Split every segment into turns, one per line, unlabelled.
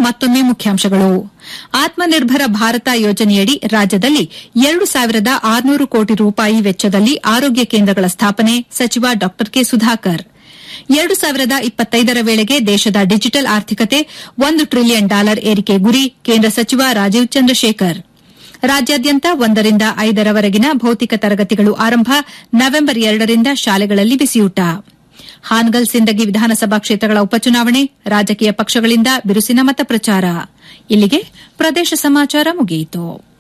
ಮತ್ತೊಮ್ಮೆ ಮುಖ್ಯಾಂಶಗಳು ಆತ್ಮನಿರ್ಭರ ಭಾರತ ಯೋಜನೆಯಡಿ ರಾಜ್ಯದಲ್ಲಿ ಎರಡು ಸಾವಿರದ ಆರುನೂರು ಕೋಟಿ ರೂಪಾಯಿ ವೆಚ್ಚದಲ್ಲಿ ಆರೋಗ್ಯ ಕೇಂದ್ರಗಳ ಸ್ಥಾಪನೆ ಸಚಿವ ಡಾ ಕೆ ಸುಧಾಕರ್ ಎರಡು ಸಾವಿರದ ಇಪ್ಪತ್ತೈದರ ವೇಳೆಗೆ ದೇಶದ ಡಿಜಿಟಲ್ ಆರ್ಥಿಕತೆ ಒಂದು ಟ್ರಿಲಿಯನ್ ಡಾಲರ್ ಏರಿಕೆ ಗುರಿ ಕೇಂದ್ರ ಸಚಿವ ರಾಜೀವ್ ಚಂದ್ರಶೇಖರ್ ರಾಜ್ಯಾದ್ಯಂತ ಒಂದರಿಂದ ಐದರವರೆಗಿನ ಭೌತಿಕ ತರಗತಿಗಳು ಆರಂಭ ನವೆಂಬರ್ ಎರಡರಿಂದ ಶಾಲೆಗಳಲ್ಲಿ ಬಿಸಿಯೂಟ ಹಾನಗಲ್ ಸಿಂದಗಿ ವಿಧಾನಸಭಾ ಕ್ಷೇತ್ರಗಳ ಉಪಚುನಾವಣೆ ರಾಜಕೀಯ ಪಕ್ಷಗಳಿಂದ ಬಿರುಸಿನ ಮತ ಪ್ರಚಾರ ಇಲ್ಲಿಗೆ ಪ್ರದೇಶ ಸಮಾಚಾರ ಮುಗಿಯಿತು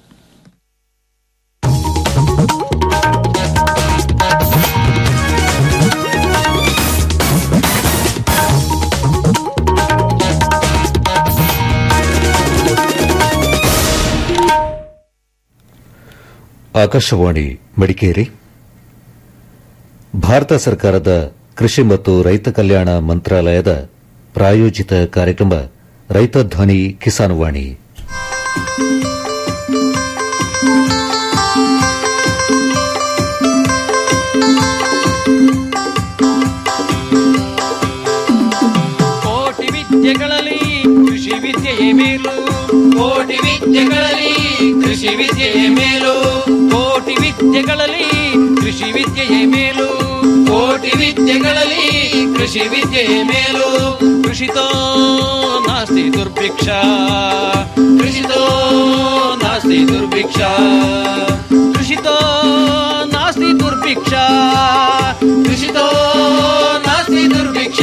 ಆಕಾಶವಾಣಿ ಮಡಿಕೇರಿ ಭಾರತ ಸರ್ಕಾರದ ಕೃಷಿ ಮತ್ತು ರೈತ ಕಲ್ಯಾಣ ಮಂತ್ರಾಲಯದ ಪ್ರಾಯೋಜಿತ ಕಾರ್ಯಕ್ರಮ ರೈತ ಧ್ವನಿ ಕಿಸಾನ್ ವಾಣಿ
ಕೋಟಿ ವಿದ್ಯೆಗಳಲ್ಲಿ ಕೃಷಿ ವಿದ್ಯೆಯೇ ಮೇಲು
ಕೋಟಿ ವಿದ್ಯೆಗಳಲ್ಲಿ ಕೃಷಿ ವಿದ್ಯೆಯೇ ಮೇಲು
ಕೋಟಿ ವಿದ್ಯೆಗಳಲ್ಲಿ ಕೃಷಿ ವಿದ್ಯೆಯೇ ಮೇಲು
ಕೋಟಿ ವಿದ್ಯೆಗಳಲ್ಲಿ ಕೃಷಿ ವಿದ್ಯೆಯೇ ಮೇಲು
ಕೃಷಿತೋ ನಾಸ್ತಿ ದುರ್ಭಿಕ್ಷ
ಕೃಷಿತೋ ನಾಸ್ತಿ ದುರ್ಭಿಕ್ಷ
ಕೃಷಿತೋ ನಾಸ್ತಿ ದುರ್ಭಿಕ್ಷ
ಕೃಷಿತೋ ನಾಸ್ತಿ ದುರ್ಭಿಕ್ಷ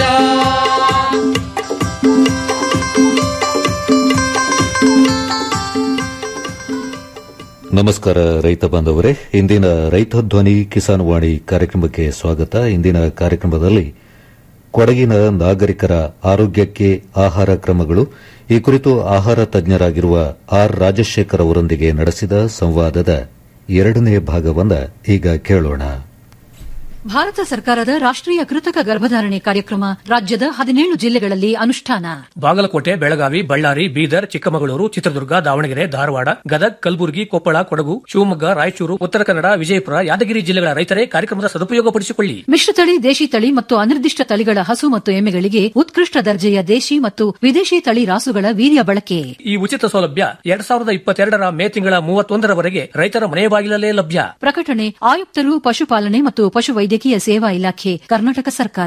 ನಮಸ್ಕಾರ ರೈತ ಬಾಂಧವರೇ ಇಂದಿನ ರೈತ ಧ್ವನಿ ಕಿಸಾನ್ ವಾಣಿ ಕಾರ್ಯಕ್ರಮಕ್ಕೆ ಸ್ವಾಗತ ಇಂದಿನ ಕಾರ್ಯಕ್ರಮದಲ್ಲಿ ಕೊಡಗಿನ ನಾಗರಿಕರ ಆರೋಗ್ಯಕ್ಕೆ ಆಹಾರ ಕ್ರಮಗಳು ಈ ಕುರಿತು ಆಹಾರ ತಜ್ಞರಾಗಿರುವ ಆರ್ ರಾಜಶೇಖರ್ ಅವರೊಂದಿಗೆ ನಡೆಸಿದ ಸಂವಾದದ ಎರಡನೇ ಭಾಗವನ್ನ ಈಗ ಕೇಳೋಣ
ಭಾರತ ಸರ್ಕಾರದ ರಾಷ್ಟ್ರೀಯ ಕೃತಕ ಗರ್ಭಧಾರಣೆ ಕಾರ್ಯಕ್ರಮ ರಾಜ್ಯದ ಹದಿನೇಳು ಜಿಲ್ಲೆಗಳಲ್ಲಿ ಅನುಷ್ಠಾನ
ಬಾಗಲಕೋಟೆ ಬೆಳಗಾವಿ ಬಳ್ಳಾರಿ ಬೀದರ್ ಚಿಕ್ಕಮಗಳೂರು ಚಿತ್ರದುರ್ಗ ದಾವಣಗೆರೆ ಧಾರವಾಡ ಗದಗ್ ಕಲಬುರಗಿ ಕೊಪ್ಪಳ ಕೊಡಗು ಶಿವಮೊಗ್ಗ ರಾಯಚೂರು ಉತ್ತರ ಕನ್ನಡ ವಿಜಯಪುರ ಯಾದಗಿರಿ ಜಿಲ್ಲೆಗಳ ರೈತರೇ ಕಾರ್ಯಕ್ರಮದ ಸದುಪಯೋಗಪಡಿಸಿಕೊಳ್ಳಿ
ಮಿಶ್ರತಳಿ ದೇಶಿ ತಳಿ ಮತ್ತು ಅನಿರ್ದಿಷ್ಟ ತಳಿಗಳ ಹಸು ಮತ್ತು ಎಮ್ಮೆಗಳಿಗೆ ಉತ್ಕೃಷ್ಟ ದರ್ಜೆಯ ದೇಶಿ ಮತ್ತು ವಿದೇಶಿ ತಳಿ ರಾಸುಗಳ ವೀರ್ಯ ಬಳಕೆ
ಈ ಉಚಿತ ಸೌಲಭ್ಯ ಎರಡ್ ಸಾವಿರದ ಇಪ್ಪತ್ತೆರಡರ ಮೇ ತಿಂಗಳ ಮೂವತ್ತೊಂದರವರೆಗೆ ರೈತರ ಮನೆ ಬಾಗಿಲಲ್ಲೇ ಲಭ್ಯ
ಪ್ರಕಟಣೆ ಆಯುಕ್ತರು ಪಶುಪಾಲನೆ ಮತ್ತು ಪಶುವೈದ್ಯಕೀಯ ಸೇವಾ ಇಲಾಖೆ ಕರ್ನಾಟಕ ಸರ್ಕಾರ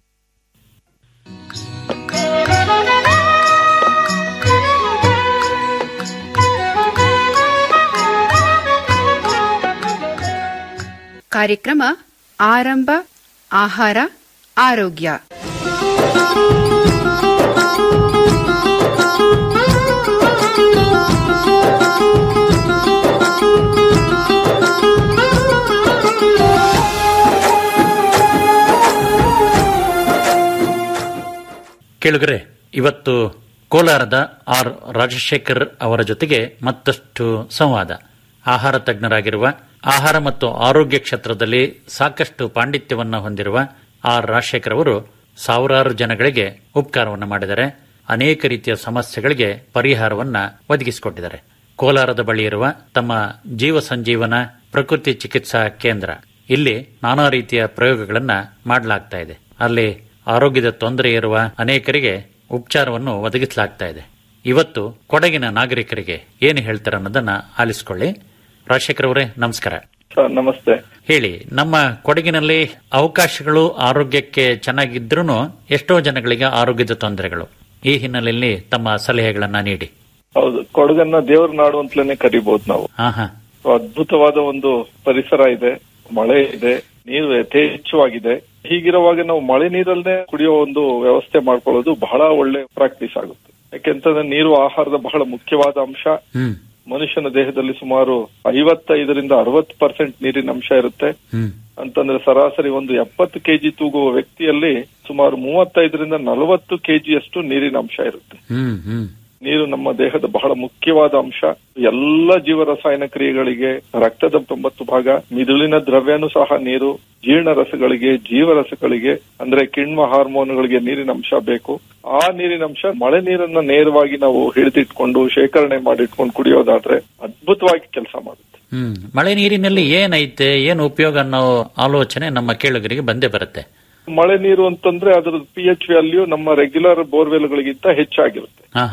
ಕಾರ್ಯಕ್ರಮ ಆರಂಭ ಆಹಾರ ಆರೋಗ್ಯ
ಕೇಳುಗರೆ ಇವತ್ತು ಕೋಲಾರದ ಆರ್ ರಾಜಶೇಖರ್ ಅವರ ಜೊತೆಗೆ ಮತ್ತಷ್ಟು ಸಂವಾದ ಆಹಾರ ತಜ್ಞರಾಗಿರುವ ಆಹಾರ ಮತ್ತು ಆರೋಗ್ಯ ಕ್ಷೇತ್ರದಲ್ಲಿ ಸಾಕಷ್ಟು ಪಾಂಡಿತ್ಯವನ್ನು ಹೊಂದಿರುವ ಆರ್ ರಾಜಶೇಖರ್ ಅವರು ಸಾವಿರಾರು ಜನಗಳಿಗೆ ಉಪಕಾರವನ್ನು ಮಾಡಿದ್ದಾರೆ ಅನೇಕ ರೀತಿಯ ಸಮಸ್ಯೆಗಳಿಗೆ ಪರಿಹಾರವನ್ನ ಒದಗಿಸಿಕೊಟ್ಟಿದ್ದಾರೆ ಕೋಲಾರದ ಬಳಿ ಇರುವ ತಮ್ಮ ಜೀವ ಸಂಜೀವನ ಪ್ರಕೃತಿ ಚಿಕಿತ್ಸಾ ಕೇಂದ್ರ ಇಲ್ಲಿ ನಾನಾ ರೀತಿಯ ಪ್ರಯೋಗಗಳನ್ನ ಮಾಡಲಾಗ್ತಾ ಇದೆ ಅಲ್ಲಿ ಆರೋಗ್ಯದ ತೊಂದರೆ ಇರುವ ಅನೇಕರಿಗೆ ಉಪಚಾರವನ್ನು ಒದಗಿಸಲಾಗ್ತಾ ಇದೆ ಇವತ್ತು ಕೊಡಗಿನ ನಾಗರಿಕರಿಗೆ ಏನು ಹೇಳ್ತಾರೆ ಅನ್ನೋದನ್ನ ಆಲಿಸಿಕೊಳ್ಳಿ ರಾಜಶೇಖರ್ ಅವರೇ ನಮಸ್ಕಾರ
ಸರ್ ನಮಸ್ತೆ
ಹೇಳಿ ನಮ್ಮ ಕೊಡಗಿನಲ್ಲಿ ಅವಕಾಶಗಳು ಆರೋಗ್ಯಕ್ಕೆ ಚೆನ್ನಾಗಿದ್ರೂ ಎಷ್ಟೋ ಜನಗಳಿಗೆ ಆರೋಗ್ಯದ ತೊಂದರೆಗಳು ಈ ಹಿನ್ನೆಲೆಯಲ್ಲಿ ತಮ್ಮ ಸಲಹೆಗಳನ್ನ ನೀಡಿ
ಹೌದು ಕೊಡಗನ್ನ ದೇವರ ನಾಡು ಅಂತಲೇ ಕರಿಬಹುದು ನಾವು
ಹಾ ಹಾ
ಅದ್ಭುತವಾದ ಒಂದು ಪರಿಸರ ಇದೆ ಮಳೆ ಇದೆ ನೀರು ಯಥೇಚ್ಛವಾಗಿದೆ ಹೀಗಿರುವಾಗ ನಾವು ಮಳೆ ನೀರಲ್ಲೇ ಕುಡಿಯೋ ಒಂದು ವ್ಯವಸ್ಥೆ ಮಾಡ್ಕೊಳ್ಳೋದು ಬಹಳ ಒಳ್ಳೆ ಪ್ರಾಕ್ಟೀಸ್ ಆಗುತ್ತೆ ಯಾಕೆಂತಂದ್ರೆ ನೀರು ಆಹಾರದ ಬಹಳ ಮುಖ್ಯವಾದ ಅಂಶ
ಹ್ಮ್
ಮನುಷ್ಯನ ದೇಹದಲ್ಲಿ ಸುಮಾರು ಐವತ್ತೈದರಿಂದ ಅರವತ್ತು ಪರ್ಸೆಂಟ್ ನೀರಿನ ಅಂಶ ಇರುತ್ತೆ
ಹ್ಮ್
ಅಂತಂದ್ರೆ ಸರಾಸರಿ ಒಂದು ಎಪ್ಪತ್ತು ಕೆಜಿ ತೂಗುವ ವ್ಯಕ್ತಿಯಲ್ಲಿ ಸುಮಾರು ಮೂವತ್ತೈದರಿಂದ ನಲವತ್ತು ಕೆಜಿಯಷ್ಟು ನೀರಿನ ಅಂಶ ಇರುತ್ತೆ
ಹ್ಮ್ ಹ್ಮ್
ನೀರು ನಮ್ಮ ದೇಹದ ಬಹಳ ಮುಖ್ಯವಾದ ಅಂಶ ಎಲ್ಲ ಜೀವ ರಸಾಯನ ಕ್ರಿಯೆಗಳಿಗೆ ರಕ್ತದ ತೊಂಬತ್ತು ಭಾಗ ಮಿದುಳಿನ ದ್ರವ್ಯನೂ ಸಹ ನೀರು ಜೀರ್ಣರಸಗಳಿಗೆ ಜೀವರಸಗಳಿಗೆ ಅಂದ್ರೆ ಕಿಣ್ವ ಹಾರ್ಮೋನ್ಗಳಿಗೆ ನೀರಿನ ಅಂಶ ಬೇಕು ಆ ನೀರಿನ ಅಂಶ ಮಳೆ ನೀರನ್ನ ನೇರವಾಗಿ ನಾವು ಹಿಡಿದಿಟ್ಕೊಂಡು ಶೇಖರಣೆ ಮಾಡಿಟ್ಕೊಂಡು ಕುಡಿಯೋದಾದ್ರೆ ಅದ್ಭುತವಾಗಿ ಕೆಲಸ ಮಾಡುತ್ತೆ
ಹ್ಮ್ ಮಳೆ ನೀರಿನಲ್ಲಿ ಏನೈತೆ ಏನು ಉಪಯೋಗ ಅನ್ನೋ ಆಲೋಚನೆ ನಮ್ಮ ಕೇಳುಗರಿಗೆ ಬಂದೇ ಬರುತ್ತೆ
ಮಳೆ ನೀರು ಅಂತಂದ್ರೆ ಅದರ ಪಿ ಎಚ್ ವ್ಯಾಲ್ಯೂ ನಮ್ಮ ರೆಗ್ಯುಲರ್ ಬೋರ್ವೆಲ್ಗಳಿಗಿಂತ ಹೆಚ್ಚಾಗಿರುತ್ತೆ
ಹಾ ಹಾ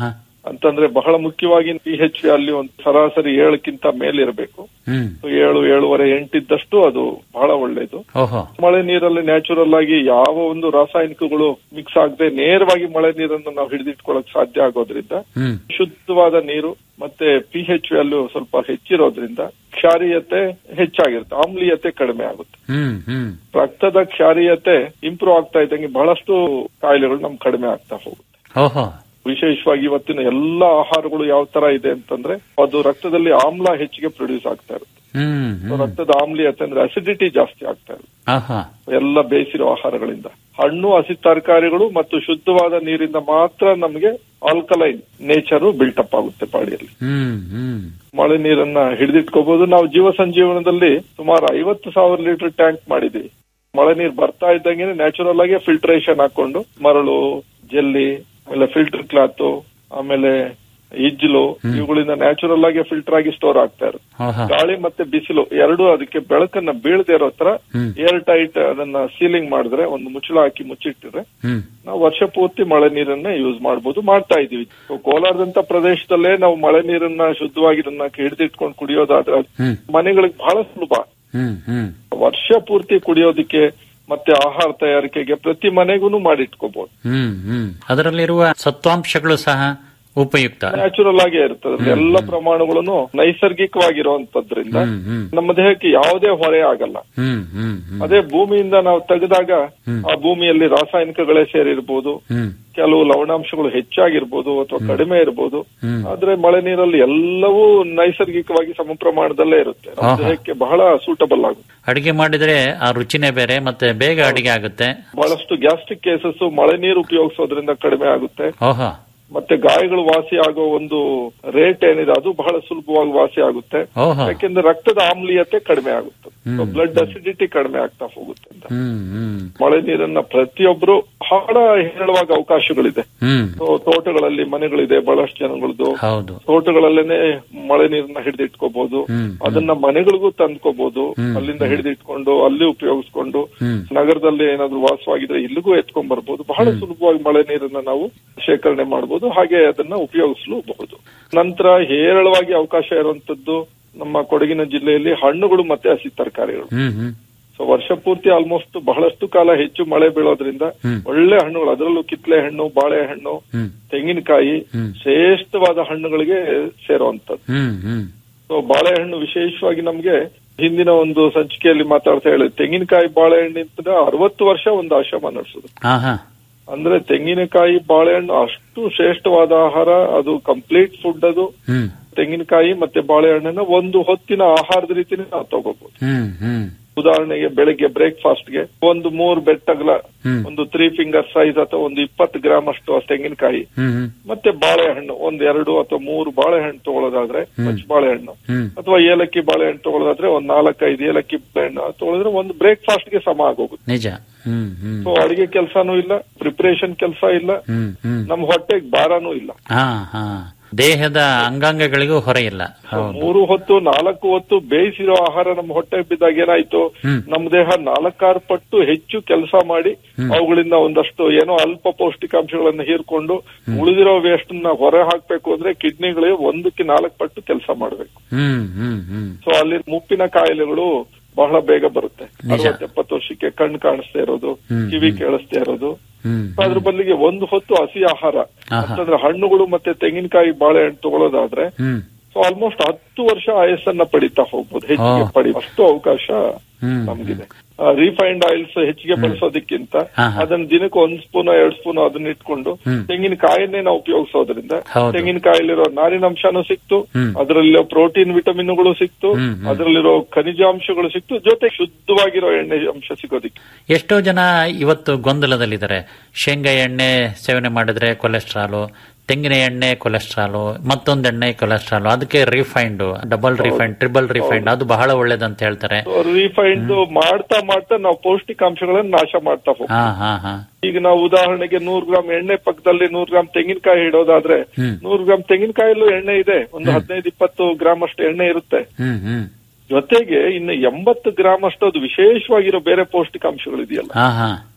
ಅಂತಂದ್ರೆ ಬಹಳ ಮುಖ್ಯವಾಗಿ ಪಿ ಎಚ್ ವ್ಯಾಲ್ಯೂ ಒಂದು ಸರಾಸರಿ ಏಳಕ್ಕಿಂತ ಮೇಲಿರಬೇಕು
ಹ್ಮ್
ಏಳು ಏಳುವರೆ ಎಂಟಿದ್ದಷ್ಟು ಅದು ಬಹಳ ಒಳ್ಳೇದು
ಓಹೋ
ಮಳೆ ನೀರಲ್ಲಿ ನ್ಯಾಚುರಲ್ ಆಗಿ ಯಾವ ಒಂದು ರಾಸಾಯನಿಕಗಳು ಮಿಕ್ಸ್ ಆಗದೆ ನೇರವಾಗಿ ಮಳೆ ನೀರನ್ನು ನಾವು ಹಿಡಿದಿಟ್ಕೊಳ್ಳಕ್ ಸಾಧ್ಯ ಆಗೋದ್ರಿಂದ
ಹ್ಮ್
ಶುದ್ಧವಾದ ನೀರು ಮತ್ತೆ ಪಿ ಎಚ್ ವ್ಯಾಲ್ಯೂ ಸ್ವಲ್ಪ ಹೆಚ್ಚಿರೋದ್ರಿಂದ ಕ್ಷಾರೀಯತೆ ಹೆಚ್ಚಾಗಿರುತ್ತೆ ಆಮ್ಲೀಯತೆ ಕಡಿಮೆ ಆಗುತ್ತೆ
ಹ್ಮ್ ಹ್ಮ್
ರಕ್ತದ ಕ್ಷಾರೀಯತೆ ಇಂಪ್ರೂವ್ ಆಗ್ತಾ ಇದ್ದಂಗೆ ಬಹಳಷ್ಟು ಕಾಯಿಲೆಗಳು ನಮ್ಗೆ ಕಡಿಮೆ ಆಗ್ತಾ ಹೋಗುತ್ತೆ
ಓಹೋ
ವಿಶೇಷವಾಗಿ ಇವತ್ತಿನ ಎಲ್ಲಾ ಆಹಾರಗಳು ಯಾವ ತರ ಇದೆ ಅಂತಂದ್ರೆ ಅದು ರಕ್ತದಲ್ಲಿ ಆಮ್ಲ ಹೆಚ್ಚಿಗೆ ಪ್ರೊಡ್ಯೂಸ್ ಆಗ್ತಾ ಇರುತ್ತೆ
ಹ್ಮ್
So,
ಹ್ಮ್
ರಕ್ತದ ಆಮ್ಲೀಯತೆ ಅಂದ್ರೆ ಅಸಿಡಿಟಿ ಜಾಸ್ತಿ ಆಗ್ತಾ ಇರುತ್ತೆ
ಆಹಾ
ಎಲ್ಲ ಬೇಯಿಸಿರೋ ಆಹಾರಗಳಿಂದ ಹಣ್ಣು ಹಸಿ ತರಕಾರಿಗಳು ಮತ್ತು ಶುದ್ಧವಾದ ನೀರಿಂದ ಮಾತ್ರ ನಮಗೆ ಆಲ್ಕಲೈನ್ ನೇಚರ್ ಬಿಲ್ಟಪ್ ಆಗುತ್ತೆ ಬಾಡಿಯಲ್ಲಿ
ಹ್ಮ್ ಹ್ಮ್
ಮಳೆ ನೀರನ್ನ ಹಿಡಿದಿಟ್ಕೋಬಹುದು ನಾವು ಜೀವ ಸಂಜೀವನದಲ್ಲಿ ಸುಮಾರು ಐವತ್ತು ಸಾವಿರ ಲೀಟರ್ ಟ್ಯಾಂಕ್ ಮಾಡಿದೀವಿ ಮಳೆ ನೀರು ಬರ್ತಾ ಇದ್ದಂಗೆ ನ್ಯಾಚುರಲ್ ಆಗಿ ಫಿಲ್ಟ್ರೇಷನ್ ಹಾಕೊಂಡು ಮರಳು ಜೆಲ್ಲಿ ಆಮೇಲೆ ಫಿಲ್ಟರ್ ಕ್ಲಾತ್ ಆಮೇಲೆ ಇಜ್ಲು ಇವುಗಳಿಂದ ನ್ಯಾಚುರಲ್ ಆಗಿ ಫಿಲ್ಟರ್ ಆಗಿ ಸ್ಟೋರ್ ಆಗ್ತಾ ಇರುತ್ತೆ
ಆಹಾ
ಗಾಳಿ ಮತ್ತೆ ಬಿಸಿಲು ಎರಡು ಅದಕ್ಕೆ ಬೆಳಕನ್ನ ಬೀಳದೆ ಇರೋ ತರ
ಹ್ಮ್.
ಏರ್ ಟೈಟ್ ಅದನ್ನ ಸೀಲಿಂಗ್ ಮಾಡಿದ್ರೆ ಒಂದು ಮುಚ್ಚಳ ಹಾಕಿ ಮುಚ್ಚಿಟ್ಟಿದ್ರೆ
ಹ್ಮ್
ನಾವು ವರ್ಷ ಪೂರ್ತಿ ಮಳೆ ನೀರನ್ನ ಯೂಸ್ ಮಾಡಬಹುದು ಮಾಡ್ತಾ ಇದೀವಿ So, ಕೋಲಾರದಂತ ಪ್ರದೇಶದಲ್ಲೇ ನಾವು ಮಳೆ ನೀರನ್ನ ಶುದ್ಧವಾಗಿರನ್ನ ಹಿಡಿದಿಟ್ಕೊಂಡು ಕುಡಿಯೋದಾದ್ರೆ ಅದು
ಹ್ಮ್
ಮನೆಗಳಿಗೆ ಬಹಳ ಸುಲಭ
ಹ್ಮ್ ಹ್ಮ್
ವರ್ಷ ಪೂರ್ತಿ ಕುಡಿಯೋದಕ್ಕೆ ಮತ್ತೆ ಆಹಾರ ತಯಾರಿಕೆಗೆ ಪ್ರತಿ ಮನೆಗೂ ಮಾಡಿಟ್ಕೋಬಹುದು
ಹ್ಮ್ ಹ್ಮ್ ಅದರಲ್ಲಿರುವ ಸತ್ವಾಂಶಗಳು ಸಹ ಉಪಯುಕ್ತ
ನ್ಯಾಚುರಲ್ ಆಗೇ ಇರ್ತದೆ ಅದ್ರಲ್ಲಿ ಎಲ್ಲ ಪ್ರಮಾಣಗಳನ್ನು ನೈಸರ್ಗಿಕವಾಗಿರುವಂತದ್ರಿಂದ
ಹ್ಮ್ ಹ್ಮ್
ನಮ್ಮ ದೇಹಕ್ಕೆ ಯಾವುದೇ ಹೊರೆ ಆಗಲ್ಲ
ಹ್ಮ್ ಹ್ಮ್ ಹ್ಮ್
ಅದೇ ಭೂಮಿಯಿಂದ ನಾವು ತೆಗೆದಾಗ ಆ ಭೂಮಿಯಲ್ಲಿ ರಾಸಾಯನಿಕಗಳೇ ಸೇರಿರ್ಬೋದು
ಹ್ಮ್
ಕೆಲವು ಲವಣಾಂಶಗಳು ಹೆಚ್ಚಾಗಿರ್ಬೋದು ಅಥವಾ ಕಡಿಮೆ ಇರ್ಬೋದು
ಹ್ಮ್.
ಆದ್ರೆ ಮಳೆ ನೀರಲ್ಲಿ ಎಲ್ಲವೂ ನೈಸರ್ಗಿಕವಾಗಿ ಸಮ ಪ್ರಮಾಣದಲ್ಲೇ ಇರುತ್ತೆ ನಮ್ಮ
ಆಹಾ.
ದೇಹಕ್ಕೆ ಬಹಳ ಸೂಟಬಲ್ ಆಗುತ್ತೆ
ಅಡಿಗೆ ಮಾಡಿದ್ರೆ ಆ ರುಚಿನೇ ಬೇರೆ ಮತ್ತೆ ಬೇಗ ಅಡಿಗೆ ಆಗುತ್ತೆ
ಬಹಳಷ್ಟು ಗ್ಯಾಸ್ಟ್ರಿಕ್ ಕೇಸಸ್ ಮಳೆ ನೀರು ಉಪಯೋಗಿಸೋದ್ರಿಂದ ಕಡಿಮೆ ಆಗುತ್ತೆ
ಓಹೋ
ಮತ್ತೆ ಗಾಯಗಳು ವಾಸಿ ಆಗೋ ಒಂದು ರೇಟ್ ಏನಿದೆ ಅದು ಬಹಳ ಸುಲಭವಾಗಿ ವಾಸಿ ಆಗುತ್ತೆ
ಓಹೋ
ಯಾಕೆಂದ್ರೆ ರಕ್ತದ ಆಮ್ಲೀಯತೆ ಕಡಿಮೆ ಆಗುತ್ತೆ
ಹ್ಮ್.
ಬ್ಲಡ್ ಅಸಿಡಿಟಿ ಕಡಿಮೆ ಆಗ್ತಾ ಹೋಗುತ್ತೆ ಅಂತ
ಹ್ಮ್ ಹ್ಮ್
ಮಳೆ ನೀರನ್ನ ಪ್ರತಿಯೊಬ್ರು ಬಹಳ ಹೇರಳವಾಗಿ ಅವಕಾಶಗಳಿದೆ
ಹ್ಮ್
So, ತೋಟಗಳಲ್ಲಿ ಮನೆಗಳಿದೆ ಬಹಳಷ್ಟು ಜನಗಳದ್ದು
ಹೌದು
ತೋಟಗಳಲ್ಲೇನೆ ಮಳೆ ನೀರನ್ನ ಹಿಡಿದಿಟ್ಕೋಬಹುದು
ಹ್ಮ್,
ಅದನ್ನ ಮನೆಗಳಿಗೂ ತಂದ್ಕೋಬಹುದು
ಹ್ಮ್,
ಅಲ್ಲಿಂದ ಹಿಡಿದಿಟ್ಕೊಂಡು ಅಲ್ಲಿ ಉಪಯೋಗಿಸ್ಕೊಂಡು
ಹ್ಮ್
ನಗರದಲ್ಲಿ ಏನಾದ್ರು ವಾಸವಾಗಿದ್ರೆ ಇಲ್ಲಿಗೂ ಎತ್ಕೊಂಡ್ ಬರ್ಬೋದು ಬಹಳ ಸುಲಭವಾಗಿ ಮಳೆ ನೀರನ್ನ ನಾವು ಶೇಖರಣೆ ಮಾಡಬಹುದು ಹಾಗೆ ಅದನ್ನ ಉಪಯೋಗಿಸಲೂಬಹುದು ನಂತರ ಹೇರಳವಾಗಿ ಅವಕಾಶ ಇರುವಂತದ್ದು ನಮ್ಮ ಕೊಡಗಿನ ಜಿಲ್ಲೆಯಲ್ಲಿ ಹಣ್ಣುಗಳು ಮತ್ತೆ ಹಸಿ ತರಕಾರಿಗಳು
ಹ್ಮ್ ಹ್ಮ್
ಸೊ ವರ್ಷ ಪೂರ್ತಿ ಆಲ್ಮೋಸ್ಟ್ ಬಹಳಷ್ಟು ಕಾಲ ಹೆಚ್ಚು ಮಳೆ ಬೀಳೋದ್ರಿಂದ
ಹ್ಮ್.
ಒಳ್ಳೆ ಹಣ್ಣುಗಳು ಅದರಲ್ಲೂ ಕಿತ್ಲೆ ಹಣ್ಣು ಬಾಳೆಹಣ್ಣು
ಹ್ಮ್
ತೆಂಗಿನಕಾಯಿ
ಹ್ಮ್.
ಶ್ರೇಷ್ಠವಾದ ಹಣ್ಣುಗಳಿಗೆ ಸೇರುವಂತದ್ದು
ಹ್ಮ್ ಹ್ಮ್
ಸೊ ಬಾಳೆಹಣ್ಣು ವಿಶೇಷವಾಗಿ ನಮ್ಗೆ ಹಿಂದಿನ ಒಂದು ಸಂಚಿಕೆಯಲ್ಲಿ ಮಾತಾಡ್ತಾ ಹೇಳಿ ತೆಂಗಿನಕಾಯಿ ಬಾಳೆಹಣ್ಣಿಂದ ಅರವತ್ತು ವರ್ಷ ಒಂದು ಆಶ್ರಮ ನಡೆಸೋದು
ಹಾ ಹಾ
ಅಂದ್ರೆ ತೆಂಗಿನಕಾಯಿ ಬಾಳೆಹಣ್ಣು ಅಷ್ಟು ಶ್ರೇಷ್ಠವಾದ ಆಹಾರ ಅದು ಕಂಪ್ಲೀಟ್ ಫುಡ್ ಅದು
ಹ್ಮ್
ತೆಂಗಿನಕಾಯಿ ಮತ್ತೆ ಬಾಳೆಹಣ್ಣನ್ನ ಒಂದು ಹೊತ್ತಿನ ಆಹಾರದ ರೀತಿನೇ ನಾವು ತಗೋಬಹುದು
ಹ್ಮ್ ಹ್ಮ್
ಉದಾಹರಣೆಗೆ ಬೆಳಿಗ್ಗೆ ಬ್ರೇಕ್ಫಾಸ್ಟ್ ಗೆ ಒಂದು ಮೂರ್ ಬೆಟ್ಟಗಲ
ಹ್ಮ್.
ಒಂದು ತ್ರೀ ಫಿಂಗರ್ ಸೈಜ್ ಅಥವಾ ಒಂದು ಇಪ್ಪತ್ತು ಗ್ರಾಮ್ ಅಷ್ಟು ಆ ತೆಂಗಿನಕಾಯಿ
ಹ್ಮ್ ಹ್ಮ್
ಮತ್ತೆ ಬಾಳೆಹಣ್ಣು ಒಂದ್ ಎರಡು ಅಥವಾ ಮೂರು ಬಾಳೆಹಣ್ಣು ತಗೊಳ್ಳೋದಾದ್ರೆ ಮಚ್ಚ ಬಾಳೆಹಣ್ಣು
ಹ್ಮ್
ಅಥವಾ ಏಲಕ್ಕಿ ಬಾಳೆಹಣ್ಣು ತಗೊಳ್ಳೋದಾದ್ರೆ ಒಂದ್ ನಾಲ್ಕೈದು ಏಲಕ್ಕಿ ಬಾಳೆಹಣ್ಣು ತಗೊಳಿದ್ರೆ ಒಂದು ಬ್ರೇಕ್ಫಾಸ್ಟ್ ಗೆ ಸಮ ಆಗೋಗುತ್ತೆ
ನಿಜ ಹ್ಮ್ ಹ್ಮ್
ಸೊ ಅಡಿಗೆ ಕೆಲಸನೂ ಇಲ್ಲ ಪ್ರಿಪರೇಷನ್ ಕೆಲಸ ಇಲ್ಲ
ಹ್ಮ್ ಹ್ಮ್
ನಮ್ ಹೊಟ್ಟೆಗೆ ಭಾರನೂ ಇಲ್ಲ
ಹಾ ಹಾ ದೇಹದ ಅಂಗಾಂಗಗಳಿಗೂ ಹೊರೆ ಇಲ್ಲ ಹೌದು
ಮೂರು ಹೊತ್ತು ನಾಲ್ಕು ಹೊತ್ತು ಬೇಯಿಸಿರೋ ಆಹಾರ ನಮ್ಮ ಹೊಟ್ಟೆಗೆ ಬಿದ್ದಾಗ ಏನಾಯ್ತು
ಹ್ಮ್.
ನಮ್ಮ ದೇಹ ನಾಲ್ಕಾರು ಪಟ್ಟು ಹೆಚ್ಚು ಕೆಲಸ ಮಾಡಿ ಅವುಗಳಿಂದ ಒಂದಷ್ಟು ಏನೋ ಅಲ್ಪ ಪೌಷ್ಟಿಕಾಂಶಗಳನ್ನ ಹೀರ್ಕೊಂಡು ಉಳಿದಿರೋ ವೇಸ್ಟ್ ನ ಹೊರ ಹಾಕ್ಬೇಕು ಅಂದ್ರೆ ಕಿಡ್ನಿಗಳಿಗೆ ಒಂದಕ್ಕೆ ನಾಲ್ಕು ಪಟ್ಟು ಕೆಲಸ ಮಾಡ್ಬೇಕು
ಹ್ಮ್ ಹ್ಮ್ ಹ್ಮ್
ಸೊ ಅಲ್ಲಿ ಮುಪ್ಪಿನ ಕಾಯಿಲೆಗಳು ಬಹಳ ಬೇಗ ಬರುತ್ತೆ
ನಿಜ.
ಅರವತ್ತೆಪ್ಪತ್ತು ವರ್ಷಕ್ಕೆ ಕಣ್ಣು ಕಾಣಿಸ್ತಾ ಇರೋದು
ಹ್ಮ್,
ಕಿವಿ ಕೇಳಿಸ್ತಾ ಇರೋದು
ಹ್ಮ್
ಅದ್ರ ಬದಲಿಗೆ ಒಂದು ಹೊತ್ತು ಹಸಿ ಆಹಾರ
ಆಹಾ.
ಅಂತಂದ್ರೆ ಹಣ್ಣುಗಳು ಮತ್ತೆ ತೆಂಗಿನಕಾಯಿ ಬಾಳೆಹಣ್ಣು ತಗೊಳ್ಳೋದಾದ್ರೆ
ಹ್ಮ್
ಸೊ ಆಲ್ಮೋಸ್ಟ್ ಹತ್ತು ವರ್ಷ ಆಯಸ್ಸನ್ನ ಪಡಿತಾ ಹೋಗ್ಬೋದು ಹೆಚ್ಚಿಗೆ
ಓ.
ಪಡಿ ಅಷ್ಟು ಅವಕಾಶ
ಹ್ಮ್.
ನಮ್ಗಿದೆ ರಿಫೈನ್ಡ್ ಆಯಿಲ್ಸ್ ಹೆಚ್ಚಿಗೆ ಬಳಸೋದಕ್ಕಿಂತ
ಹಾ, ಹಾ.
ಅದನ್ನ ದಿನಕ್ಕೆ ಒಂದ್ ಸ್ಪೂನ್ ಎರಡ್ ಸ್ಪೂನ್ ಅದನ್ನ ಇಟ್ಕೊಂಡು
ಹ್ಮ್.
ತೆಂಗಿನಕಾಯಿನೇ ನಾವು ಉಪಯೋಗಿಸೋದ್ರಿಂದ
ಹೌದು.
ತೆಂಗಿನಕಾಯಿಲಿರೋ ನಾರಿನಂಶನೂ ಸಿಕ್ತು
ಹ್ಮ್.
ಅದರಲ್ಲಿರೋ ಪ್ರೋಟೀನ್ ವಿಟಮಿನ್ಗಳು ಸಿಕ್ತು
ಹ್ಮ್, ಹ್ಮ್.
ಅದರಲ್ಲಿರೋ ಖನಿಜಾಂಶಗಳು ಸಿಕ್ತು ಜೊತೆ ಶುದ್ಧವಾಗಿರೋ ಎಣ್ಣೆ ಅಂಶ ಸಿಗೋದಿಕ್ಕೆ
ಎಷ್ಟೋ ಜನ ಇವತ್ತು ಗೊಂದಲದಲ್ಲಿದ್ದಾರೆ ಶೇಂಗಾ ಎಣ್ಣೆ ಸೇವನೆ ಮಾಡಿದ್ರೆ ಕೊಲೆಸ್ಟ್ರಾಲು ತೆಂಗಿನ ಎಣ್ಣೆ ಕೊಲೆಸ್ಟ್ರಾಲು ಮತ್ತೊಂದು ಎಣ್ಣೆ ಕೊಲೆಸ್ಟ್ರಾಲು ಅದಕ್ಕೆ refined double refined triple refined ಅದು ಬಹಳ ಒಳ್ಳೇದಂತ ಹೇಳ್ತಾರೆ
ರಿಫೈನ್ಡ್ ಮಾಡ್ತಾ ಮಾಡ್ತಾ ನಾವು ಪೌಷ್ಟಿಕಾಂಶಗಳನ್ನ ನಾಶ ಮಾಡ್ತಾ ಹೋಗ್ತೀವಿ
ಹಾ ಹಾ ಹಾ
ಈಗ ನಾವು ಉದಾಹರಣೆಗೆ ನೂರು ಗ್ರಾಮ್ ಎಣ್ಣೆ ಪಕ್ಕದಲ್ಲಿ ನೂರು ಗ್ರಾಮ್ ತೆಂಗಿನಕಾಯಿ ಇಡೋದಾದ್ರೆ
ಹ್ಮ್.
ನೂರು ಗ್ರಾಮ್ ತೆಂಗಿನಕಾಯಲ್ಲೂ ಎಣ್ಣೆ ಇದೆ ಒಂದು ಹದಿನೈದು ಇಪ್ಪತ್ತು ಗ್ರಾಮ್ ಅಷ್ಟು ಎಣ್ಣೆ ಇರುತ್ತೆ
ಹ್ಮ್ ಹ್ಮ್
ಜೊತೆಗೆ ಇನ್ನು ಎಂಬತ್ತು ಗ್ರಾಮ್ ಅಷ್ಟು ಅದು ವಿಶೇಷವಾಗಿರೋ ಬೇರೆ ಪೌಷ್ಟಿಕಾಂಶಗಳು ಇದೆಯಲ್ಲ
ಹಾ ಹಾ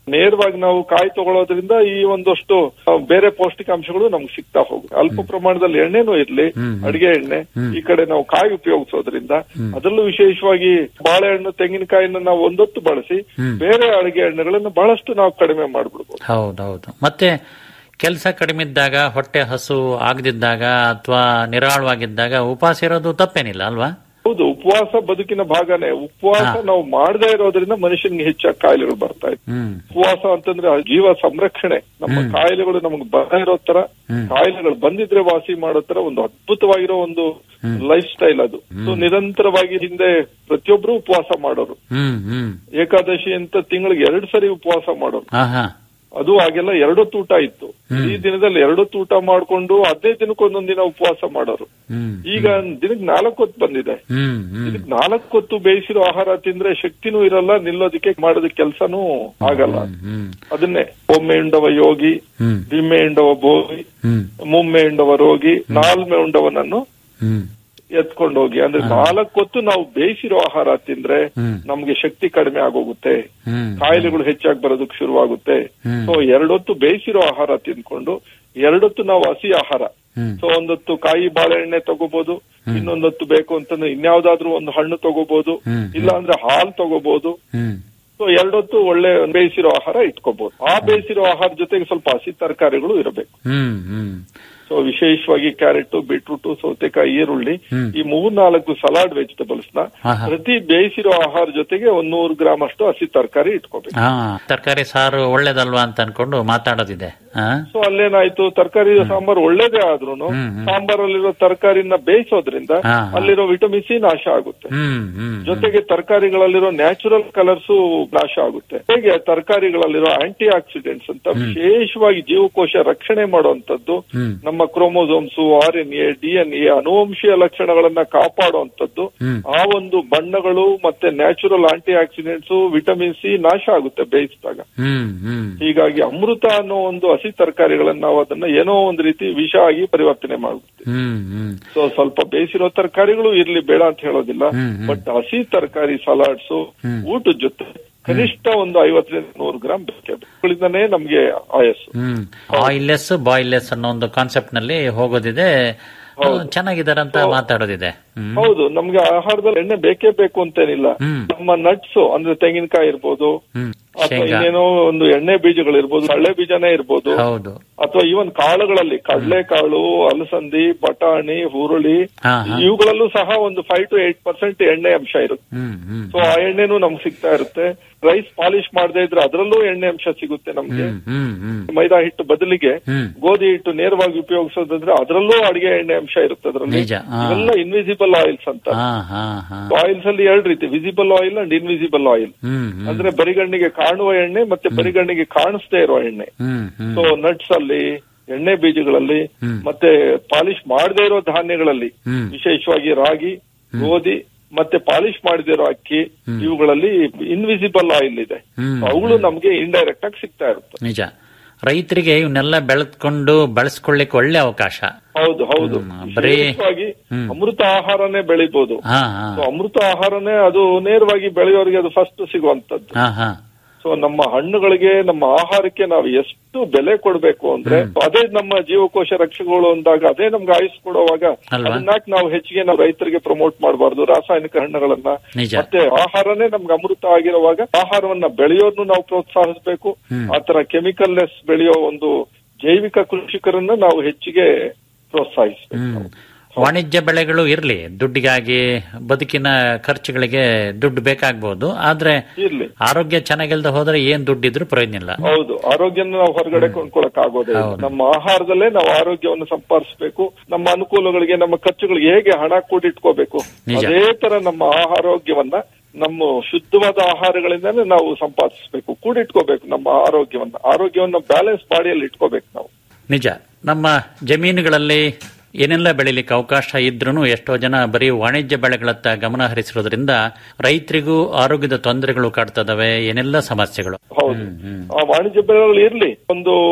ನೇರವಾಗಿ ನಾವು ಕಾಯಿ ತಗೊಳ್ಳೋದ್ರಿಂದ ಈ ಒಂದಷ್ಟು ಆ, ಬೇರೆ ಪೌಷ್ಟಿಕಾಂಶಗಳು ನಮ್ಗೆ ಸಿಗ್ತಾ ಹೋಗುತ್ತೆ ಅಲ್ಪ ಪ್ರಮಾಣದಲ್ಲಿ ಎಣ್ಣೆನೂ ಇರ್ಲಿ ಅಡಿಗೆ ಎಣ್ಣೆ ಈ ಕಡೆ ನಾವು ಕಾಯಿ ಉಪಯೋಗಿಸೋದ್ರಿಂದ ಅದರಲ್ಲೂ ವಿಶೇಷವಾಗಿ ಬಾಳೆಹಣ್ಣು ತೆಂಗಿನಕಾಯಿನ ನಾವು ಒಂದೊತ್ತು ಬಳಸಿ ಬೇರೆ ಅಡಿಗೆ ಎಣ್ಣೆಗಳನ್ನು ಬಹಳಷ್ಟು ನಾವು ಕಡಿಮೆ ಮಾಡ್ಬಿಡ್ಬೋದು
ಹೌದೌದು ಮತ್ತೆ ಕೆಲಸ ಕಡಿಮೆ ಇದ್ದಾಗ ಹೊಟ್ಟೆ ಹಸು ಆಗದಿದ್ದಾಗ ಅಥವಾ ನಿರಾಳವಾಗಿದ್ದಾಗ ಉಪವಾಸ ಇರೋದು ತಪ್ಪೇನಿಲ್ಲ ಅಲ್ವಾ
ಹೌದು ಉಪವಾಸ ಬದುಕಿನ ಭಾಗನೇ ಉಪವಾಸ ನಾವು ಮಾಡದೇ ಇರೋದ್ರಿಂದ ಮನುಷ್ಯನಿಗೆ ಹೆಚ್ಚಾಗಿ ಕಾಯಿಲೆಗಳು ಬರ್ತಾ ಇತ್ತು
ಹ್ಮ್
ಉಪವಾಸ ಅಂತಂದ್ರೆ ಜೀವ ಸಂರಕ್ಷಣೆ ನಮ್ಮ ಕಾಯಿಲೆಗಳು ನಮಗೆ ಬರ ಇರೋ ತರ ಕಾಯಿಲೆಗಳು ಬಂದಿದ್ರೆ ವಾಸಿ ಮಾಡೋ ತರ ಒಂದು ಅದ್ಭುತವಾಗಿರೋ ಒಂದು ಲೈಫ್ ಸ್ಟೈಲ್ ಅದು ಸೊ ನಿರಂತರವಾಗಿ ಹಿಂದೆ ಪ್ರತಿಯೊಬ್ರು ಉಪವಾಸ ಮಾಡೋರು
ಹ್ಮ್ ಹ್ಮ್
ಏಕಾದಶಿ ಅಂತ ತಿಂಗಳಿಗೆ ಎರಡು ಸರಿ ಉಪವಾಸ ಮಾಡೋರು
ಹಾ ಹಾ
ಅದು ಆಗೆಲ್ಲ ಎರಡೊತ್ತು ಊಟ ಇತ್ತು ಈ ದಿನದಲ್ಲಿ ಎರಡೊತ್ತು ಊಟ ಮಾಡ್ಕೊಂಡು ಅದೇ ದಿನಕ್ಕೆ ಒಂದೊಂದ್ ದಿನ ಉಪವಾಸ ಮಾಡೋರು
ಹ್ಮ್
ಈಗ ದಿನಕ್ಕೆ ನಾಲ್ಕು ಹೊತ್ತು ಬಂದಿದೆ
ಹ್ಮ್ ಹ್ಮ್
ಇದಕ್ ನಾಲ್ಕು ಹೊತ್ತು ಬೇಯಿಸಿರೋ ಆಹಾರ ತಿಂದ್ರೆ ಶಕ್ತಿನೂ ಇರಲ್ಲ ನಿಲ್ಲೋದಕ್ಕೆ ಮಾಡೋದಕ್ಕೆ ಕೆಲಸನೂ ಆಗಲ್ಲ
ಹ್ಮ್
ಅದನ್ನೇ ಒಮ್ಮೆ ಉಂಡವ ಯೋಗಿ
ಹ್ಮ್
ದಿಮ್ಮೆ ಉಂಡವ ಭೋಗಿ
ಹ್ಮ್
ಮುಮ್ಮೆ ಉಂಡವ ರೋಗಿ ನಾಲ್ಮೆ ಉಂಡವನನ್ನು
ಹ್ಮ್
ಎತ್ಕೊಂಡು ಹೋಗಿ ಅಂದ್ರೆ ನಾಲ್ಕು ಹೊತ್ತು ನಾವು ಬೇಯಿಸಿರೋ ಆಹಾರ ತಿಂದ್ರೆ
ಹ್ಮ್.
ನಮ್ಗೆ ಶಕ್ತಿ ಕಡಿಮೆ ಆಗೋಗುತ್ತೆ
ಹ್ಮ್
ಕಾಯಿಲೆಗಳು ಹೆಚ್ಚಾಗಿ ಬರೋದಕ್ಕೆ ಶುರುವಾಗುತ್ತೆ
ಹ್ಮ್.
ಸೊ ಎರಡೊತ್ತು ಬೇಯಿಸಿರೋ ಆಹಾರ ತಿಂದ್ಕೊಂಡು ಎರಡೊತ್ತು ನಾವು ಹಸಿ ಆಹಾರ
ಹ್ಮ್
ಸೊ ಒಂದೊತ್ತು ಕಾಯಿ ಬಾಳೆಹಣ್ಣೆ ತಗೋಬಹುದು ಇನ್ನೊಂದೊತ್ತು ಬೇಕು ಅಂತಂದ್ರೆ ಇನ್ಯಾವ್ದಾದ್ರೂ ಒಂದು ಹಣ್ಣು ತಗೋಬಹುದು
ಹ್ಮ್.
ಇಲ್ಲ ಅಂದ್ರೆ ಹಾಲು ತಗೋಬಹುದು
ಹ್ಮ್
ಸೊ ಎರಡೊತ್ತು ಒಳ್ಳೆ ಬೇಯಿಸಿರೋ ಆಹಾರ ಇಟ್ಕೋಬಹುದು ಆ ಬೇಯಿಸಿರೋ ಆಹಾರ ಜೊತೆಗೆ ಸ್ವಲ್ಪ ಹಸಿ ತರಕಾರಿಗಳು ಇರಬೇಕು
ಹ್ಮ್ ಹ್ಮ್
ಸೊ ವಿಶೇಷವಾಗಿ ಕ್ಯಾರೆಟ್ ಬೀಟ್ರೂಟ್ ಸೌತೆಕಾಯಿ ಈರುಳ್ಳಿ
ಹ್ಮ್.
ಈ ಮೂರ್ನಾಲ್ಕು ಸಲಾಡ್ ವೆಜಿಟಬಲ್ಸ್ ನ
ಹಾ, ಹಾ.
ಪ್ರತಿ ಬೇಯಿಸಿರೋ ಆಹಾರ ಜೊತೆಗೆ ಒಂದ್ ನೂರು ಗ್ರಾಮ್ ಅಷ್ಟು ಹಸಿ ತರಕಾರಿ ಇಟ್ಕೋಬೇಕು
ಹಾ ತರಕಾರಿ ಸಾರು ಒಳ್ಳೇದಲ್ವಾ ಅಂತ ಅನ್ಕೊಂಡು ಮಾತಾಡೋದಿದೆ ಹಾ
ಸೊ ಅಲ್ಲೇನಾಯ್ತು ತರಕಾರಿ ಸಾಂಬಾರ್ ಒಳ್ಳೇದೇ ಆದ್ರೂ
ಹ್ಮ್, ಹ್ಮ್.
ಸಾಂಬಾರಲ್ಲಿರೋ ತರಕಾರಿನ ಬೇಯಿಸೋದ್ರಿಂದ
ಹಾ, ಹಾ.
ಅಲ್ಲಿರೋ ವಿಟಮಿನ್ ಸಿ ನಾಶ ಆಗುತ್ತೆ
ಹ್ಮ್ ಹ್ಮ್
ಜೊತೆಗೆ ತರಕಾರಿಗಳಲ್ಲಿರೋ ನ್ಯಾಚುರಲ್ ಕಲರ್ಸ್ ನಾಶ ಆಗುತ್ತೆ ಹೇಗೆ ತರಕಾರಿಗಳಲ್ಲಿರೋ ಆಂಟಿ ಆಕ್ಸಿಡೆಂಟ್ಸ್ ಅಂತ ವಿಶೇಷವಾಗಿ ಜೀವಕೋಶ ರಕ್ಷಣೆ ಮಾಡುವಂತದ್ದು
ಹ್ಮ್.
ನಮ್ಮ chromosomes R N A D N A ಅನುವಂಶೀಯ ಲಕ್ಷಣಗಳನ್ನ ಕಾಪಾಡುವಂತದ್ದು
ಹ್ಮ್.
ಆ ಒಂದು ಬಣ್ಣಗಳು ಮತ್ತೆ natural antioxidants vitamin C ನಾಶ ಆಗುತ್ತೆ ಬೇಯಿಸಿದಾಗ
ಹ್ಮ್ ಹ್ಮ್
ಹೀಗಾಗಿ ಅಮೃತ ಅನ್ನೋ ಒಂದು ಹಸಿ ತರಕಾರಿಗಳನ್ನ ನಾವು ಅದನ್ನ ಏನೋ ಒಂದು ರೀತಿ ವಿಷ ಆಗಿ ಪರಿವರ್ತನೆ ಮಾಡ್ಬಿಡ್ತೀವಿ
ಹ್ಮ್ ಹ್ಮ್
ಸೊ ಸ್ವಲ್ಪ ಬೇಯಿಸಿರೋ ತರಕಾರಿಗಳು ಇರ್ಲಿ ಬೇಡ ಅಂತ ಹೇಳೋದಿಲ್ಲ
ಹ್ಮ್, ಹ್ಮ್.
ಬಟ್ ಹಸಿ ತರಕಾರಿ ಸಲಾಡ್ಸ್
ಹ್ಮ್.
ಊಟದ ಜೊತೆ ಕನಿಷ್ಠ ಒಂದು ಐವತ್ತರಿಂದ ನೂರು ಗ್ರಾಮ್ ಬೇಕೇ ಬೇಕಾ ನಮ್ಗೆ ಆಯಸ್ಸು
ಹ್ಮ್ ಆಯಿಲ್ಲೆಸ್ ಬಾಯ್ಲೆಸ್ ಅನ್ನೋ ಒಂದು ಕಾನ್ಸೆಪ್ಟ್ ನಲ್ಲಿ ಹೋಗೋದಿದೆ ಚೆನ್ನಾಗಿದ್ದಾರೆ ಅಂತ ಮಾತಾಡೋದಿದೆ ಹ್ಮ್
ಹೌದು ನಮ್ಗೆ ಆಹಾರದಲ್ಲಿ ಎಣ್ಣೆ ಬೇಕೇ ಬೇಕು ಅಂತೇನಿಲ್ಲ
ಹ್ಮ್.
ನಮ್ಮ ನಟ್ಸ್ ಅಂದ್ರೆ ತೆಂಗಿನಕಾಯಿ ಇರ್ಬೋದು
ಹ್ಮ್
ಅಥವಾ
ಶೇಂಗಾ
ಇನ್ನೇನೋ ಒಂದು ಎಣ್ಣೆ ಬೀಜಗಳಿರ್ಬೋದು ಕಳ್ಳೆ ಬೀಜನೇ ಇರ್ಬೋದು
ಹೌದು
ಅಥವಾ ಈವನ್ ಕಾಳುಗಳಲ್ಲಿ ಕಡಲೆಕಾಳು ಅಲಸಂದಿ ಬಟಾಣಿ ಹುರುಳಿ
ಹಾ, ಹಾ.
ಇವುಗಳಲ್ಲೂ ಸಹ ಒಂದು ಫೈವ್ ಟು ಏಟ್ ಪರ್ಸೆಂಟ್ ಎಣ್ಣೆ ಅಂಶ ಇರುತ್ತೆ
ಹ್ಮ್ ಹ್ಮ್
ಸೊ ಆ ಎಣ್ಣೆನೂ ನಮ್ಗೆ ಸಿಗ್ತಾ ಇರುತ್ತೆ ರೈಸ್ ಪಾಲಿಶ್ ಮಾಡದೇ ಇದ್ರೆ ಅದರಲ್ಲೂ ಎಣ್ಣೆ ಅಂಶ ಸಿಗುತ್ತೆ ನಮ್ಗೆ
ಹ್ಮ್ ಹ್ಮ್ ಹ್ಮ್
ಮೈದಾ ಹಿಟ್ಟು ಬದಲಿಗೆ
ಹ್ಮ್.
ಗೋಧಿ ಹಿಟ್ಟು ನೇರವಾಗಿ ಉಪಯೋಗಿಸೋದಂದ್ರೆ ಅದರಲ್ಲೂ ಅಡಿಗೆ ಎಣ್ಣೆ ಅಂಶ ಇರುತ್ತೆ ಅದರಲ್ಲಿ
ನಿಜ, ಹಾ.
ಇವೆಲ್ಲ ಇನ್ವಿಸಿಬಲ್ ಆಯಿಲ್ಸ್ ಅಂತ
ಹಾ ಹಾ ಹಾ
ಆಯಿಲ್ಸ್ ಅಲ್ಲಿ ಎರಡು ರೀತಿ visible oil and invisible oil
ಹ್ಮ್ ಹ್ಮ್
ಅಂದ್ರೆ ಬರಿಗಣ್ಣಿಗೆ ಕಾಣುವ ಎಣ್ಣೆ ಮತ್ತೆ ಬರಿಗಣ್ಣಿಗೆ ಕಾಣಿಸದೇ ಇರುವ ಎಣ್ಣೆ
ಹ್ಮ್ ಹ್ಮ್
ಸೊ ನಟ್ಸ್ ಅಲ್ಲಿ ಎಣ್ಣೆ ಬೀಜಗಳಲ್ಲಿ
ಹ್ಮ್.
ಮತ್ತೆ ಪಾಲಿಶ್ ಮಾಡದೇ ಇರೋ ಧಾನ್ಯಗಳಲ್ಲಿ
ಹ್ಮ್.
ವಿಶೇಷವಾಗಿ ರಾಗಿ ಗೋಧಿ ಮತ್ತೆ ಪಾಲಿಶ್ ಮಾಡದಿರೋ ಅಕ್ಕಿ ಇವುಗಳಲ್ಲಿ ಇನ್ವಿಸಿಬಲ್ ಆಯಿಲ್ ಇದೆ
ಹ್ಮ್.
ಅವುಗಳು ನಮ್ಗೆ ಇಂಡೈರೆಕ್ಟ್ ಆಗಿ ಸಿಗ್ತಾ ಇರುತ್ತೆ
ನಿಜ ರೈತರಿಗೆ ಇವನ್ನೆಲ್ಲ ಬೆಳೆದ್ಕೊಂಡು ಬಳಸ್ಕೊಳ್ಳಿಕ್ಕೆ ಒಳ್ಳೆ ಅವಕಾಶ
ಹೌದು ಹೌದು
ಹ್ಮ್, ಬರೀ-
ವಿಶೇಷವಾಗಿ
ಹ್ಮ್.
ಅಮೃತ ಆಹಾರನೇ ಬೆಳಿಬಹುದು
ಹಾ ಹಾ
ಸೊ ಅಮೃತ ಆಹಾರನೇ ಅದು ನೇರವಾಗಿ ಬೆಳೆಯೋರಿಗೆ ಅದು ಫಸ್ಟ್ ಸಿಗುವಂತದ್ದು
ಹಾ ಹಾ
ಸೊ ನಮ್ಮ ಹಣ್ಣುಗಳಿಗೆ ನಮ್ಮ ಆಹಾರಕ್ಕೆ ನಾವು ಎಷ್ಟು ಬೆಲೆ ಕೊಡಬೇಕು ಅಂದ್ರೆ ಅದೇ ನಮ್ಮ ಜೀವಕೋಶ ರಕ್ಷಕಗಳು ಅಂದಾಗ ಅದೇ ನಮ್ಗೆ ಆಯುಸ್ ಕೊಡುವಾಗ
ಅಲ್ವಾ?
ಅದನ್ನಾಕ್ ನಾವು ಹೆಚ್ಚಿಗೆ ನಾವು ರೈತರಿಗೆ ಪ್ರಮೋಟ್ ಮಾಡಬಾರ್ದು ರಾಸಾಯನಿಕ ಹಣ್ಣುಗಳನ್ನ
ನಿಜ.
ಮತ್ತೆ ಆಹಾರನೇ ನಮ್ಗೆ ಅಮೃತ ಆಗಿರುವಾಗ ಆಹಾರವನ್ನ ಬೆಳೆಯೋರ್ನು ನಾವು ಪ್ರೋತ್ಸಾಹಿಸಬೇಕು ಆತರ ಕೆಮಿಕಲ್ ಲೆಸ್ ಬೆಳೆಯೋ ಒಂದು ಜೈವಿಕ ಕೃಷಿಕರನ್ನ ನಾವು ಹೆಚ್ಚಿಗೆ ಪ್ರೋತ್ಸಾಹಿಸಬೇಕು
ಹ್ಮ್ ವಾಣಿಜ್ಯ ಬೆಳೆಗಳು ಇರ್ಲಿ ದುಡ್ಡಿಗಾಗಿ ಬದುಕಿನ ಖರ್ಚುಗಳಿಗೆ ದುಡ್ಡು ಬೇಕಾಗ್ಬೋದು ಆದ್ರೆ
ಇರ್ಲಿ
ಆರೋಗ್ಯ ಚೆನ್ನಾಗಿಲ್ದ ಹೋದ್ರೆ ಏನ್ ದುಡ್ಡಿದ್ರು ಪ್ರಯೋಜನ ಇಲ್ಲ
ಹೌದು ಆರೋಗ್ಯನ ನಾವು ಹೊರಗಡೆ ಕೊಂಡ್ಕೊಳಕ್ ಆಗೋದೇ ಇಲ್ಲ.
ಹೌದು.
ನಮ್ಮ ಆಹಾರದಲ್ಲೇ ನಾವು ಆರೋಗ್ಯವನ್ನು ಸಂಪಾದಿಸಬೇಕು ನಮ್ಮ ಅನುಕೂಲಗಳಿಗೆ ನಮ್ಮ ಖರ್ಚುಗಳಿಗೆ ಹೇಗೆ ಹಣ ಕೂಡಿಟ್ಕೋಬೇಕು
ನಿಜ.
ಅದೇ ತರ ನಮ್ಮ ಆರೋಗ್ಯವನ್ನ ನಮ್ಮ ಶುದ್ಧವಾದ ಆಹಾರಗಳಿಂದಾನೇ ನಾವು ಸಂಪಾದಿಸಬೇಕು ಕೂಡಿಟ್ಕೋಬೇಕು ನಮ್ಮ ಆರೋಗ್ಯವನ್ನ ಆರೋಗ್ಯವನ್ನ ಬ್ಯಾಲೆನ್ಸ್ ಬಾಡಿಯಲ್ಲಿ ಇಟ್ಕೋಬೇಕು ನಾವು
ನಿಜ ನಮ್ಮ ಜಮೀನುಗಳಲ್ಲಿ ಏನೆಲ್ಲ ಬೆಳಿಲಿಕ್ಕೆ ಅವಕಾಶ ಇದ್ರೂ ಎಷ್ಟೋ ಜನ ಬರೀ ವಾಣಿಜ್ಯ ಬೆಳೆಗಳತ್ತ ಗಮನ ಹರಿಸಿರೋದ್ರಿಂದ ರೈತರಿಗೂ ಆರೋಗ್ಯದ ತೊಂದರೆಗಳು ಕಾಡ್ತದವೆ ಏನೆಲ್ಲ ಸಮಸ್ಯೆಗಳು
ಹೌದು ಆ ವಾಣಿಜ್ಯ ಬೆಳೆಗಳು ಇರ್ಲಿ ಒಂದು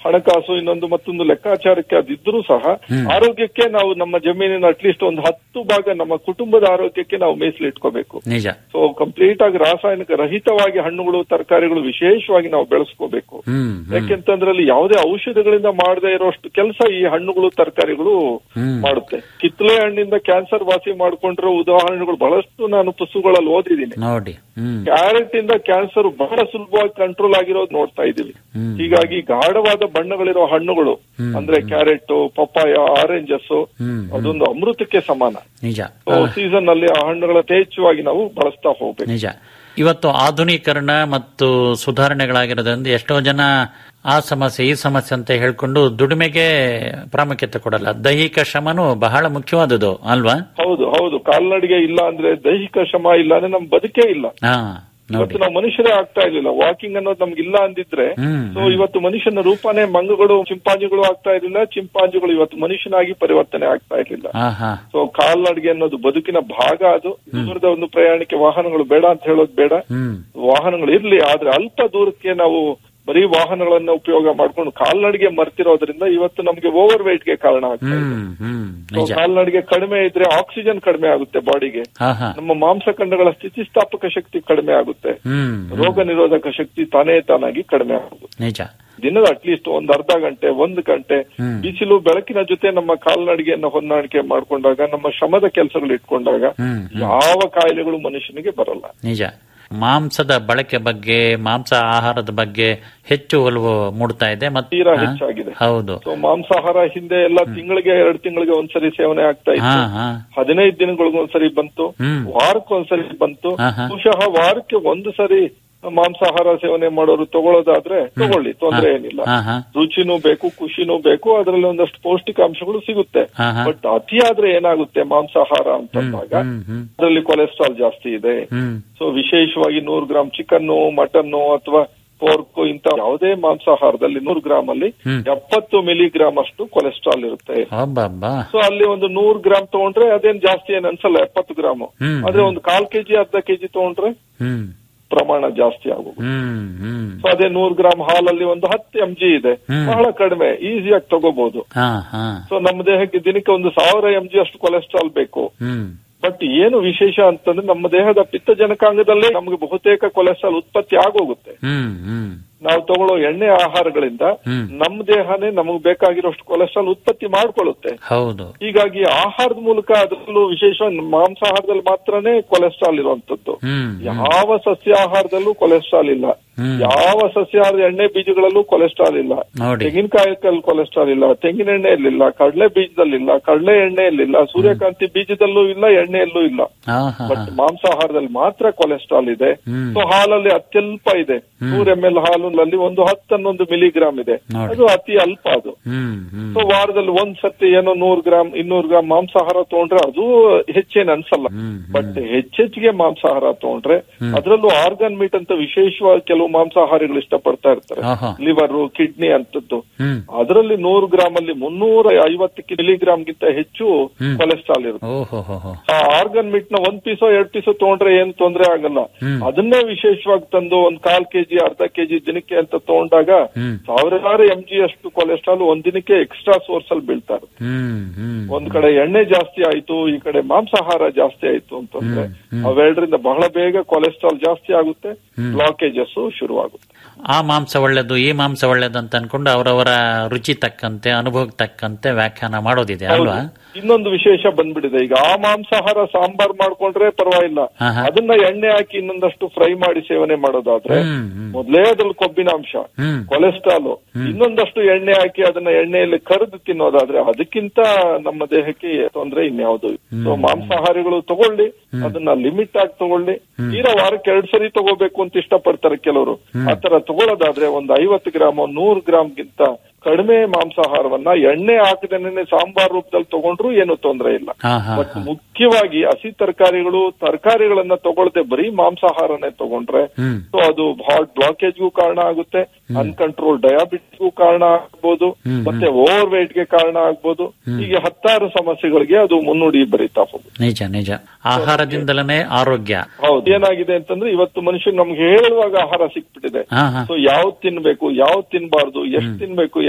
ಹಣಕಾಸು ಇನ್ನೊಂದು ಮತ್ತೊಂದು ಲೆಕ್ಕಾಚಾರಕ್ಕೆ ಅದಿದ್ರೂ ಸಹ ಆರೋಗ್ಯಕ್ಕೆ ನಾವು ನಮ್ಮ ಜಮೀನಿನ ಅಟ್ಲೀಸ್ಟ್ ಒಂದು ಹತ್ತು ಭಾಗ ನಮ್ಮ ಕುಟುಂಬದ ಆರೋಗ್ಯಕ್ಕೆ ನಾವು ಮೀಸಲಿಟ್ಕೋಬೇಕು
ನಿಜ
ಸೊ ಕಂಪ್ಲೀಟ್ ಆಗಿ ರಾಸಾಯನಿಕ ರಹಿತವಾಗಿ ಹಣ್ಣುಗಳು ತರಕಾರಿಗಳು ವಿಶೇಷವಾಗಿ ನಾವು ಬೆಳೆಸ್ಕೋಬೇಕು
ಹ್ಮ್ ಹ್ಮ್.
ಯಾಕೆಂತಂದ್ರೆ ಅಲ್ಲಿ ಯಾವುದೇ ಔಷಧಗಳಿಂದ ಮಾಡದೇ ಇರೋಷ್ಟು ಕೆಲಸ ಈ ಹಣ್ಣುಗಳು ತರಕಾರಿಗಳು ಮಾಡುತ್ತೆ ಕಿತ್ತಳೆ ಹಣ್ಣಿಂದ ಕ್ಯಾನ್ಸರ್ ವಾಸಿ ಮಾಡ್ಕೊಂಡಿರೋ ಉದಾಹರಣೆಗಳು ಬಹಳಷ್ಟು ನಾನು ಪುಸ್ತಕಗಳಲ್ಲಿ ಓದಿದ್ದೀನಿ
ನೋಡಿ ಹ್ಮ್
ಕ್ಯಾರೆಟ್ ಇಂದ ಕ್ಯಾನ್ಸರ್ ಬಹಳ ಸುಲಭವಾಗಿ ಕಂಟ್ರೋಲ್ ಆಗಿರೋದು ನೋಡ್ತಾ ಇದೀವಿ ಹೀಗಾಗಿ ಗಾಢವಾದ ಬಣ್ಣಗಳಿರೋ ಹಣ್ಣುಗಳು ಅಂದ್ರೆ ಕ್ಯಾರೆಟ್ ಪಪ್ಪಾಯ ಆರೆಂಜಸ್ ಅದೊಂದು ಅಮೃತಕ್ಕೆ ಸಮಾನ
ನಿಜ
ಸೀಸನ್ ಅಲ್ಲಿ ಆ ಹಣ್ಣುಗಳ ಯಥೇಚ್ಛವಾಗಿ ನಾವು ಬಳಸ್ತಾ ಹೋಗ್ಬೇಕು
ನಿಜ ಇವತ್ತು ಆಧುನೀಕರಣ ಮತ್ತು ಸುಧಾರಣೆಗಳಾಗಿರೋದ್ರಿಂದ ಎಷ್ಟೋ ಜನ ಆ ಸಮಸ್ಯೆ ಈ ಸಮಸ್ಯೆ ಅಂತ ಹೇಳ್ಕೊಂಡು ದುಡಿಮೆಗೆ ಪ್ರಾಮುಖ್ಯತೆ ಕೊಡಲ್ಲ ದೈಹಿಕ ಶ್ರಮನೂ ಬಹಳ ಮುಖ್ಯವಾದದ್ದು ಅಲ್ವಾ
ಹೌದು ಹೌದು ಕಾಲ್ನಡಿಗೆ ಇಲ್ಲ ಅಂದ್ರೆ ದೈಹಿಕ ಶ್ರಮ ಇಲ್ಲ ಅಂದ್ರೆ ನಮ್ ಬದುಕೇ ಇಲ್ಲ
ಹಾ
ಇವತ್ತು
ನೋಡಿ
ನಾವು ಮನುಷ್ಯರೇ ಆಗ್ತಾ ಇರ್ಲಿಲ್ಲ ವಾಕಿಂಗ್ ಅನ್ನೋದು ನಮ್ಗೆ ಇಲ್ಲ ಅಂದಿದ್ರೆ
ಹ್ಮ್,
ಸೊ ಇವತ್ತು ಮನುಷ್ಯನ ರೂಪನೇ ಮಂಗಗಳು ಚಿಂಪಾಂಜಿಗಳು ಆಗ್ತಾ ಇರ್ಲಿಲ್ಲ ಚಿಂಪಾಂಜಿಗಳು ಇವತ್ತು ಮನುಷ್ಯನಾಗಿ ಪರಿವರ್ತನೆ ಆಗ್ತಾ ಇರ್ಲಿಲ್ಲ
ಹಾ ಹಾ
ಸೊ ಕಾಲ್ನಡಿಗೆ ಅನ್ನೋದು ಬದುಕಿನ ಭಾಗ ಅದು ದೂರದ ಒಂದು ಪ್ರಯಾಣಕ್ಕೆ ವಾಹನಗಳು ಬೇಡ ಅಂತ ಹೇಳೋದು ಬೇಡ
ಹ್ಮ್
ವಾಹನಗಳು ಇರ್ಲಿ ಆದ್ರೆ ಅಲ್ಪ ದೂರಕ್ಕೆ ನಾವು ಬರೀ ವಾಹನಗಳನ್ನ ಉಪಯೋಗ ಮಾಡ್ಕೊಂಡು ಕಾಲ್ನಡಿಗೆ ಮರ್ತಿರೋದ್ರಿಂದ ಇವತ್ತು ನಮ್ಗೆ ಓವರ್ ವೇಟ್ ಗೆ ಕಾರಣ ಆಗ್ತಾ ಇದೆ
ಹ್ಮ್ ಹ್ಮ್
So,
ನಿಜ
ಕಾಲ್ನಡಿಗೆ ಕಡಿಮೆ ಇದ್ರೆ ಆಕ್ಸಿಜನ್ ಕಡಿಮೆ ಆಗುತ್ತೆ ಬಾಡಿಗೆ
ಹಾ ಹಾ
ನಮ್ಮ ಮಾಂಸಖಂಡಗಳ ಸ್ಥಿತಿಸ್ಥಾಪಕ ಶಕ್ತಿ ಕಡಿಮೆ ಆಗುತ್ತೆ
ಹ್ಮ್
ರೋಗ ನಿರೋಧಕ ಶಕ್ತಿ ತಾನೇ ತಾನಾಗಿ ಕಡಿಮೆ ಆಗುತ್ತೆ
ನಿಜ
ದಿನದ ಅಟ್ಲೀಸ್ಟ್ ಒಂದ್ ಅರ್ಧ ಗಂಟೆ ಒಂದು ಗಂಟೆ
ಹ್ಮ್.
ಬಿಸಿಲು ಬೆಳಕಿನ ಜೊತೆ ನಮ್ಮ ಕಾಲ್ನಡಿಗೆಯನ್ನು ಹೊಂದಾಣಿಕೆ ಮಾಡ್ಕೊಂಡಾಗ ನಮ್ಮ ಶ್ರಮದ ಕೆಲಸಗಳು ಇಟ್ಕೊಂಡಾಗ
ಹ್ಮ್
ಯಾವ ಕಾಯಿಲೆಗಳು ಮನುಷ್ಯನಿಗೆ ಬರಲ್ಲ
ನಿಜ ಮಾಂಸದ ಬಳಕೆ ಬಗ್ಗೆ ಮಾಂಸ ಆಹಾರದ ಬಗ್ಗೆ ಹೆಚ್ಚು ಒಲವು ಮೂಡ್ತಾ ಇದೆ ಮತ್ತೆ
ತೀರಾ
ಹಾ?
ಹೆಚ್ಚಾಗಿದೆ.
ಹೌದು
ಸೊ ಮಾಂಸಾಹಾರ ಹಿಂದೆ ಎಲ್ಲ ತಿಂಗಳಿಗೆ ಎರಡು ತಿಂಗಳಿಗೆ ಒಂದ್ಸರಿ ಸೇವನೆ ಆಗ್ತಾ
ಹಾ
ಇತ್ತು
ಹಾ
ಹದಿನೈದು ದಿನಗಳಿಗೊಂದ್ಸರಿ ಬಂತು
ಹ್ಮ್.
ವಾರಕ್ಕೊಂದ್ಸರಿ ಬಂತು
ಹಾ, ಹಾ.
ಬಹುಶಃ ವಾರಕ್ಕೆ ಒಂದು ಸರಿ ಮಾಂಸಾಹಾರ ಸೇವನೆ ಮಾಡೋರು ತಗೊಳ್ಳೋದಾದ್ರೆ ತಗೊಳ್ಳಿ ತೊಂದರೆ ಏನಿಲ್ಲ
ಹಾ ಹಾ
ರುಚಿನೂ ಬೇಕು ಖುಷಿನೂ ಬೇಕು ಅದರಲ್ಲಿ ಒಂದಷ್ಟು ಪೌಷ್ಟಿಕಾಂಶಗಳು ಸಿಗುತ್ತೆ
ಹಾ, ಹಾ.
ಬಟ್ ಅತಿಯಾದ್ರೆ ಏನಾಗುತ್ತೆ ಮಾಂಸಾಹಾರ ಅಂತಂದಾಗ
ಹ್ಮ್ ಹ್ಮ್
ಅದರಲ್ಲಿ ಕೊಲೆಸ್ಟ್ರಾಲ್ ಜಾಸ್ತಿ ಇದೆ
ಹ್ಮ್
ಸೊ ವಿಶೇಷವಾಗಿ ನೂರು ಗ್ರಾಮ್ ಚಿಕನ್ನು ಮಟನ್ನು ಅಥವಾ ಪೋರ್ಕ್ ಇಂತ ಯಾವುದೇ ಮಾಂಸಾಹಾರದಲ್ಲಿ ನೂರು ಗ್ರಾಮ್ ಅಲ್ಲಿ
ಹ್ಮ್.
ಎಪ್ಪತ್ತು ಮಿಲಿಗ್ರಾಮ್ ಅಷ್ಟು ಕೊಲೆಸ್ಟ್ರಾಲ್ ಇರುತ್ತೆ
ಅಬ್ಬಬ್ಬಾ
ಸೊ ಅಲ್ಲಿ ಒಂದು ನೂರು ಗ್ರಾಮ್ ತಗೊಂಡ್ರೆ ಅದೇನ್ ಜಾಸ್ತಿ ಏನ್ ಅನ್ಸಲ್ಲ ಎಪ್ಪತ್ತು ಗ್ರಾಮ್
ಹ್ಮ್,
ಆದ್ರೆ ಒಂದು ಕಾಲ್ ಕೆಜಿ ಅರ್ಧ ಕೆಜಿ ತಗೊಂಡ್ರೆ
ಹ್ಮ್
ಪ್ರಮಾಣ ಜಾಸ್ತಿ ಆಗೋದು
ಹ್ಮ್ ಹ್ಮ್
ಸೊ ಅದೇ ನೂರು ಗ್ರಾಮ್ ಹಾಲಲ್ಲಿ ಒಂದು ಹತ್ತು ಎಂ ಜಿ ಇದೆ
ಹ್ಮ್.
ಬಹಳ ಕಡಿಮೆ ಈಸಿಯಾಗಿ ತಗೋಬಹುದು
ಹಾ ಹಾ
ಸೊ ನಮ್ಮ ದೇಹಕ್ಕೆ ದಿನಕ್ಕೆ ಒಂದು ಸಾವಿರ ಎಂ ಜಿ ಅಷ್ಟು ಕೊಲೆಸ್ಟ್ರಾಲ್ ಬೇಕು
ಹ್ಮ್
ಬಟ್ ಏನು ವಿಶೇಷ ಅಂತಂದ್ರೆ ನಮ್ಮ ದೇಹದ ಪಿತ್ತಜನಕಾಂಗದಲ್ಲೇ ನಮಗೆ ಬಹುತೇಕ ಕೊಲೆಸ್ಟ್ರಾಲ್ ಉತ್ಪತ್ತಿ ಆಗೋಗುತ್ತೆ
ಹ್ಮ್ ಹ್ಮ್
ನಾವು ತಗೊಳ್ಳೋ ಎಣ್ಣೆ ಆಹಾರಗಳಿಂದ
ಹ್ಮ್.
ನಮ್ಮ ದೇಹನೇ ನಮಗೆ ಬೇಕಾಗಿರೋಷ್ಟು ಕೊಲೆಸ್ಟ್ರಾಲ್ ಉತ್ಪತ್ತಿ ಮಾಡ್ಕೊಳ್ಳುತ್ತೆ
ಹೌದು
ಹೀಗಾಗಿ ಆಹಾರದ ಮೂಲಕ ಅದರಲ್ಲೂ ವಿಶೇಷ ಮಾಂಸಾಹಾರದಲ್ಲಿ ಮಾತ್ರನೇ ಕೊಲೆಸ್ಟ್ರಾಲ್ ಇರುವಂತದ್ದು
ಹ್ಮ್
ಯಾವ ಸಸ್ಯಾಹಾರದಲ್ಲೂ ಕೊಲೆಸ್ಟ್ರಾಲ್ ಇಲ್ಲ
ಹ್ಮ್.
ಯಾವ ಸಸ್ಯಾಹಾರದ ಎಣ್ಣೆ ಬೀಜಗಳಲ್ಲೂ ಕೊಲೆಸ್ಟ್ರಾಲ್ ಇಲ್ಲ
ನೋಡಿ
ತೆಂಗಿನಕಾಯಿ ಕೊಲೆಸ್ಟ್ರಾಲ್ ಇಲ್ಲ ತೆಂಗಿನ ಎಣ್ಣೆಯಲ್ಲಿಲ್ಲ ಕಡಲೆ ಬೀಜದಲ್ಲಿಲ್ಲ ಕಡಲೆ ಎಣ್ಣೆಯಲ್ಲಿಲ್ಲ ಸೂರ್ಯಕಾಂತಿ ಬೀಜದಲ್ಲೂ ಇಲ್ಲ ಎಣ್ಣೆಯಲ್ಲೂ ಇಲ್ಲ
ಹಾ ಹಾ
ಬಟ್ ಮಾಂಸಾಹಾರದಲ್ಲಿ ಮಾತ್ರ ಕೊಲೆಸ್ಟ್ರಾಲ್ ಇದೆ
ಹ್ಮ್.
ಸೊ ಹಾಲಲ್ಲಿ ಅತ್ಯಲ್ಪ ಇದೆ ನೂರ್ ಎಂ ಎಲ್ ಹಾಲಿನಲ್ಲಿ ಒಂದು ಹತ್ತನ್ನೊಂದು ಮಿಲಿಗ್ರಾಮ್ ಇದೆ
ನೋಡಿ.
ಅದು ಅತಿ ಅಲ್ಪ ಅದು
ಹ್ಮ್ ಹ್ಮ್
ಸೊ ವಾರದಲ್ಲಿ ಒಂದ್ ಸತಿ ಏನೋ ನೂರ್ ಗ್ರಾಮ್ ಇನ್ನೂರು ಗ್ರಾಮ್ ಮಾಂಸಾಹಾರ ತಗೊಂಡ್ರೆ ಅದು ಹೆಚ್ಚೇನ್ ಅನ್ಸಲ್ಲ
ಹ್ಮ್,
ಬಟ್ ಹೆಚ್ಚೆಚ್ಚಿಗೆ ಮಾಂಸಾಹಾರ ತಗೊಂಡ್ರೆ ಅದರಲ್ಲೂ ಆರ್ಗನ್ ಮೀಟ್ ಅಂತ ವಿಶೇಷವಾಗಿ ಕೆಲವು ಮಾಂಸಾಹಾರಿಗಳು ಇಷ್ಟಪಡ್ತಾ ಇರ್ತಾರೆ
ಆಹಾ.
ಲಿವರ್ ಕಿಡ್ನಿ ಅಂತದ್ದು
ಹ್ಮ್
ಅದರಲ್ಲಿ ನೂರು ಗ್ರಾಮ್ ಅಲ್ಲಿ ಮುನ್ನೂರ ಐವತ್ತು ಮಿಲಿಗ್ರಾಮ್ ಗಿಂತ ಹೆಚ್ಚು
ಹ್ಮ್.
ಕೊಲೆಸ್ಟ್ರಾಲ್ ಇರುತ್ತೆ
ಓಹೋ ಹೋ ಹೋ
ಆ ಆರ್ಗನ್ ಮೀಟ್ ನ ಒಂದ್ ಪೀಸೋ ಎರಡ್ ಪೀಸೋ ತಗೊಂಡ್ರೆ ಏನ್ ತೊಂದ್ರೆ ಆಗಲ್ಲ
ಹ್ಮ್.
ಅದನ್ನೇ ವಿಶೇಷವಾಗಿ ತಂದು ಒಂದ್ ಕಾಲ್ ಕೆಜಿ ಅರ್ಧ ಕೆಜಿ ದಿನಕ್ಕೆ ಅಂತ ತಗೊಂಡಾಗ
ಹ್ಮ್.
ಸಾವಿರಾರು ಎಂ ಜಿ ಅಷ್ಟು ಕೊಲೆಸ್ಟ್ರಾಲ್ ಒಂದ್ ದಿನಕ್ಕೆ ಎಕ್ಸ್ಟ್ರಾ ಸೋರ್ಸ್ ಅಲ್ಲಿ ಬೀಳ್ತಾರೆ
ಹ್ಮ್ ಹ್ಮ್
ಒಂದ್ ಕಡೆ ಎಣ್ಣೆ ಜಾಸ್ತಿ ಆಯ್ತು ಈ ಕಡೆ ಮಾಂಸಾಹಾರ ಜಾಸ್ತಿ ಆಯ್ತು ಅಂತಂದ್ರೆ
ಹ್ಮ್, ಹ್ಮ್.
ಅವೆರಡರಿಂದ ಬಹಳ ಬೇಗ ಕೊಲೆಸ್ಟ್ರಾಲ್ ಜಾಸ್ತಿ ಆಗುತ್ತೆ ಬ್ಲಾಕೇಜಸ್ ಶುರುವಾಗುತ್ತೆ
ಆ ಮಾಂಸ ಒಳ್ಳೇದು ಈ ಮಾಂಸ ಒಳ್ಳೇದು ಅಂತ ಅನ್ಕೊಂಡು ಅವರವರ ರುಚಿ ತಕ್ಕಂತೆ ಅನುಭವಕ್ಕೆ ತಕ್ಕಂತೆ ವ್ಯಾಖ್ಯಾನ ಮಾಡೋದಿದೆ ಅಲ್ವಾ
ಹೌದು. ಇನ್ನೊಂದು ವಿಶೇಷ ಬಂದ್ಬಿಟ್ಟಿದೆ ಈಗ ಆ ಮಾಂಸಾಹಾರ ಸಾಂಬಾರ್ ಮಾಡ್ಕೊಂಡ್ರೆ ಪರವಾಗಿಲ್ಲ
ಹಾ, ಹಾ.
ಅದನ್ನ ಎಣ್ಣೆ ಹಾಕಿ ಇನ್ನೊಂದಷ್ಟು ಫ್ರೈ ಮಾಡಿ ಸೇವನೆ ಮಾಡೋದಾದ್ರೆ
ಹ್ಮ್, ಹ್ಮ್.
ಮೊದಲೇ ಅದ್ರಲ್ಲಿ ಕೊಬ್ಬಿನಾಂಶ
ಹ್ಮ್.
ಕೊಲೆಸ್ಟ್ರಾಲ್ ಇನ್ನೊಂದಷ್ಟು ಎಣ್ಣೆ ಹಾಕಿ ಅದನ್ನ ಎಣ್ಣೆಯಲ್ಲಿ ಕರೆದು ತಿನ್ನೋದಾದ್ರೆ ಅದಕ್ಕಿಂತ ನಮ್ಮ ದೇಹಕ್ಕೆ ತೊಂದ್ರೆ ಇನ್ಯಾವುದು ಸೊ ಮಾಂಸಾಹಾರಿಗಳು ತಗೊಳ್ಳಿ ಅದನ್ನ ಲಿಮಿಟ್ ಆಗಿ ತಗೊಳ್ಳಿ ತೀರಾ ವಾರಕ್ಕೆ ಎರಡ್ ಸರಿ ತಗೋಬೇಕು ಅಂತ ಇಷ್ಟಪಡ್ತಾರೆ ಕೆಲವರು ಆತರ ತಗೊಳ್ಳೋದಾದ್ರೆ ಒಂದು ಐವತ್ತು ಗ್ರಾಮ್ ನೂರು ಗ್ರಾಮ್ಗಿಂತ ಕಡಿಮೆ ಮಾಂಸಾಹಾರವನ್ನ ಎಣ್ಣೆ ಹಾಕದೇನೆ ಸಾಂಬಾರ್ ರೂಪದಲ್ಲಿ ತಗೊಂಡ್ರು ಏನು ತೊಂದರೆ ಇಲ್ಲ
ಹಾ ಹಾ
ಬಟ್ ಮುಖ್ಯವಾಗಿ ಹಸಿ ತರಕಾರಿಗಳು ತರಕಾರಿಗಳನ್ನ ತಗೊಳ್ದೆ ಬರೀ ಮಾಂಸಾಹಾರನೇ ತಗೊಂಡ್ರೆ
ಹ್ಮ್
ಸೊ ಅದು ಹಾರ್ಟ್ ಬ್ಲಾಕೇಜ್ಗೂ ಕಾರಣ ಆಗುತ್ತೆ ಅನ್ಕಂಟ್ರೋಲ್ ಡಯಾಬಿಟಿಸ್ಗೂ ಕಾರಣ ಆಗ್ಬೋದು ಮತ್ತೆ ಓವರ್ ವೇಟ್ ಗೆ ಕಾರಣ ಆಗ್ಬೋದು ಹೀಗೆ ಹತ್ತಾರು ಸಮಸ್ಯೆಗಳಿಗೆ ಅದು ಮುನ್ನುಡಿ ಬರೀತಾ ಹೋಗುತ್ತೆ
ನಿಜ ನಿಜ ಆಹಾರದಿಂದಲೇ ಆರೋಗ್ಯ
ಹೌದು ಏನಾಗಿದೆ ಅಂತಂದ್ರೆ ಇವತ್ತು ಮನುಷ್ಯ ನಮ್ಗೆ ಹೇಳುವಾಗ ಆಹಾರ ಸಿಕ್ಬಿಟ್ಟಿದೆ
ಹಾ ಹಾ
ಸೊ ಯಾವ್ದ್ ತಿನ್ಬೇಕು ಯಾವ್ದ್ ತಿನ್ಬಾರ್ದು ಎಷ್ಟ್ ತಿನ್ಬೇಕು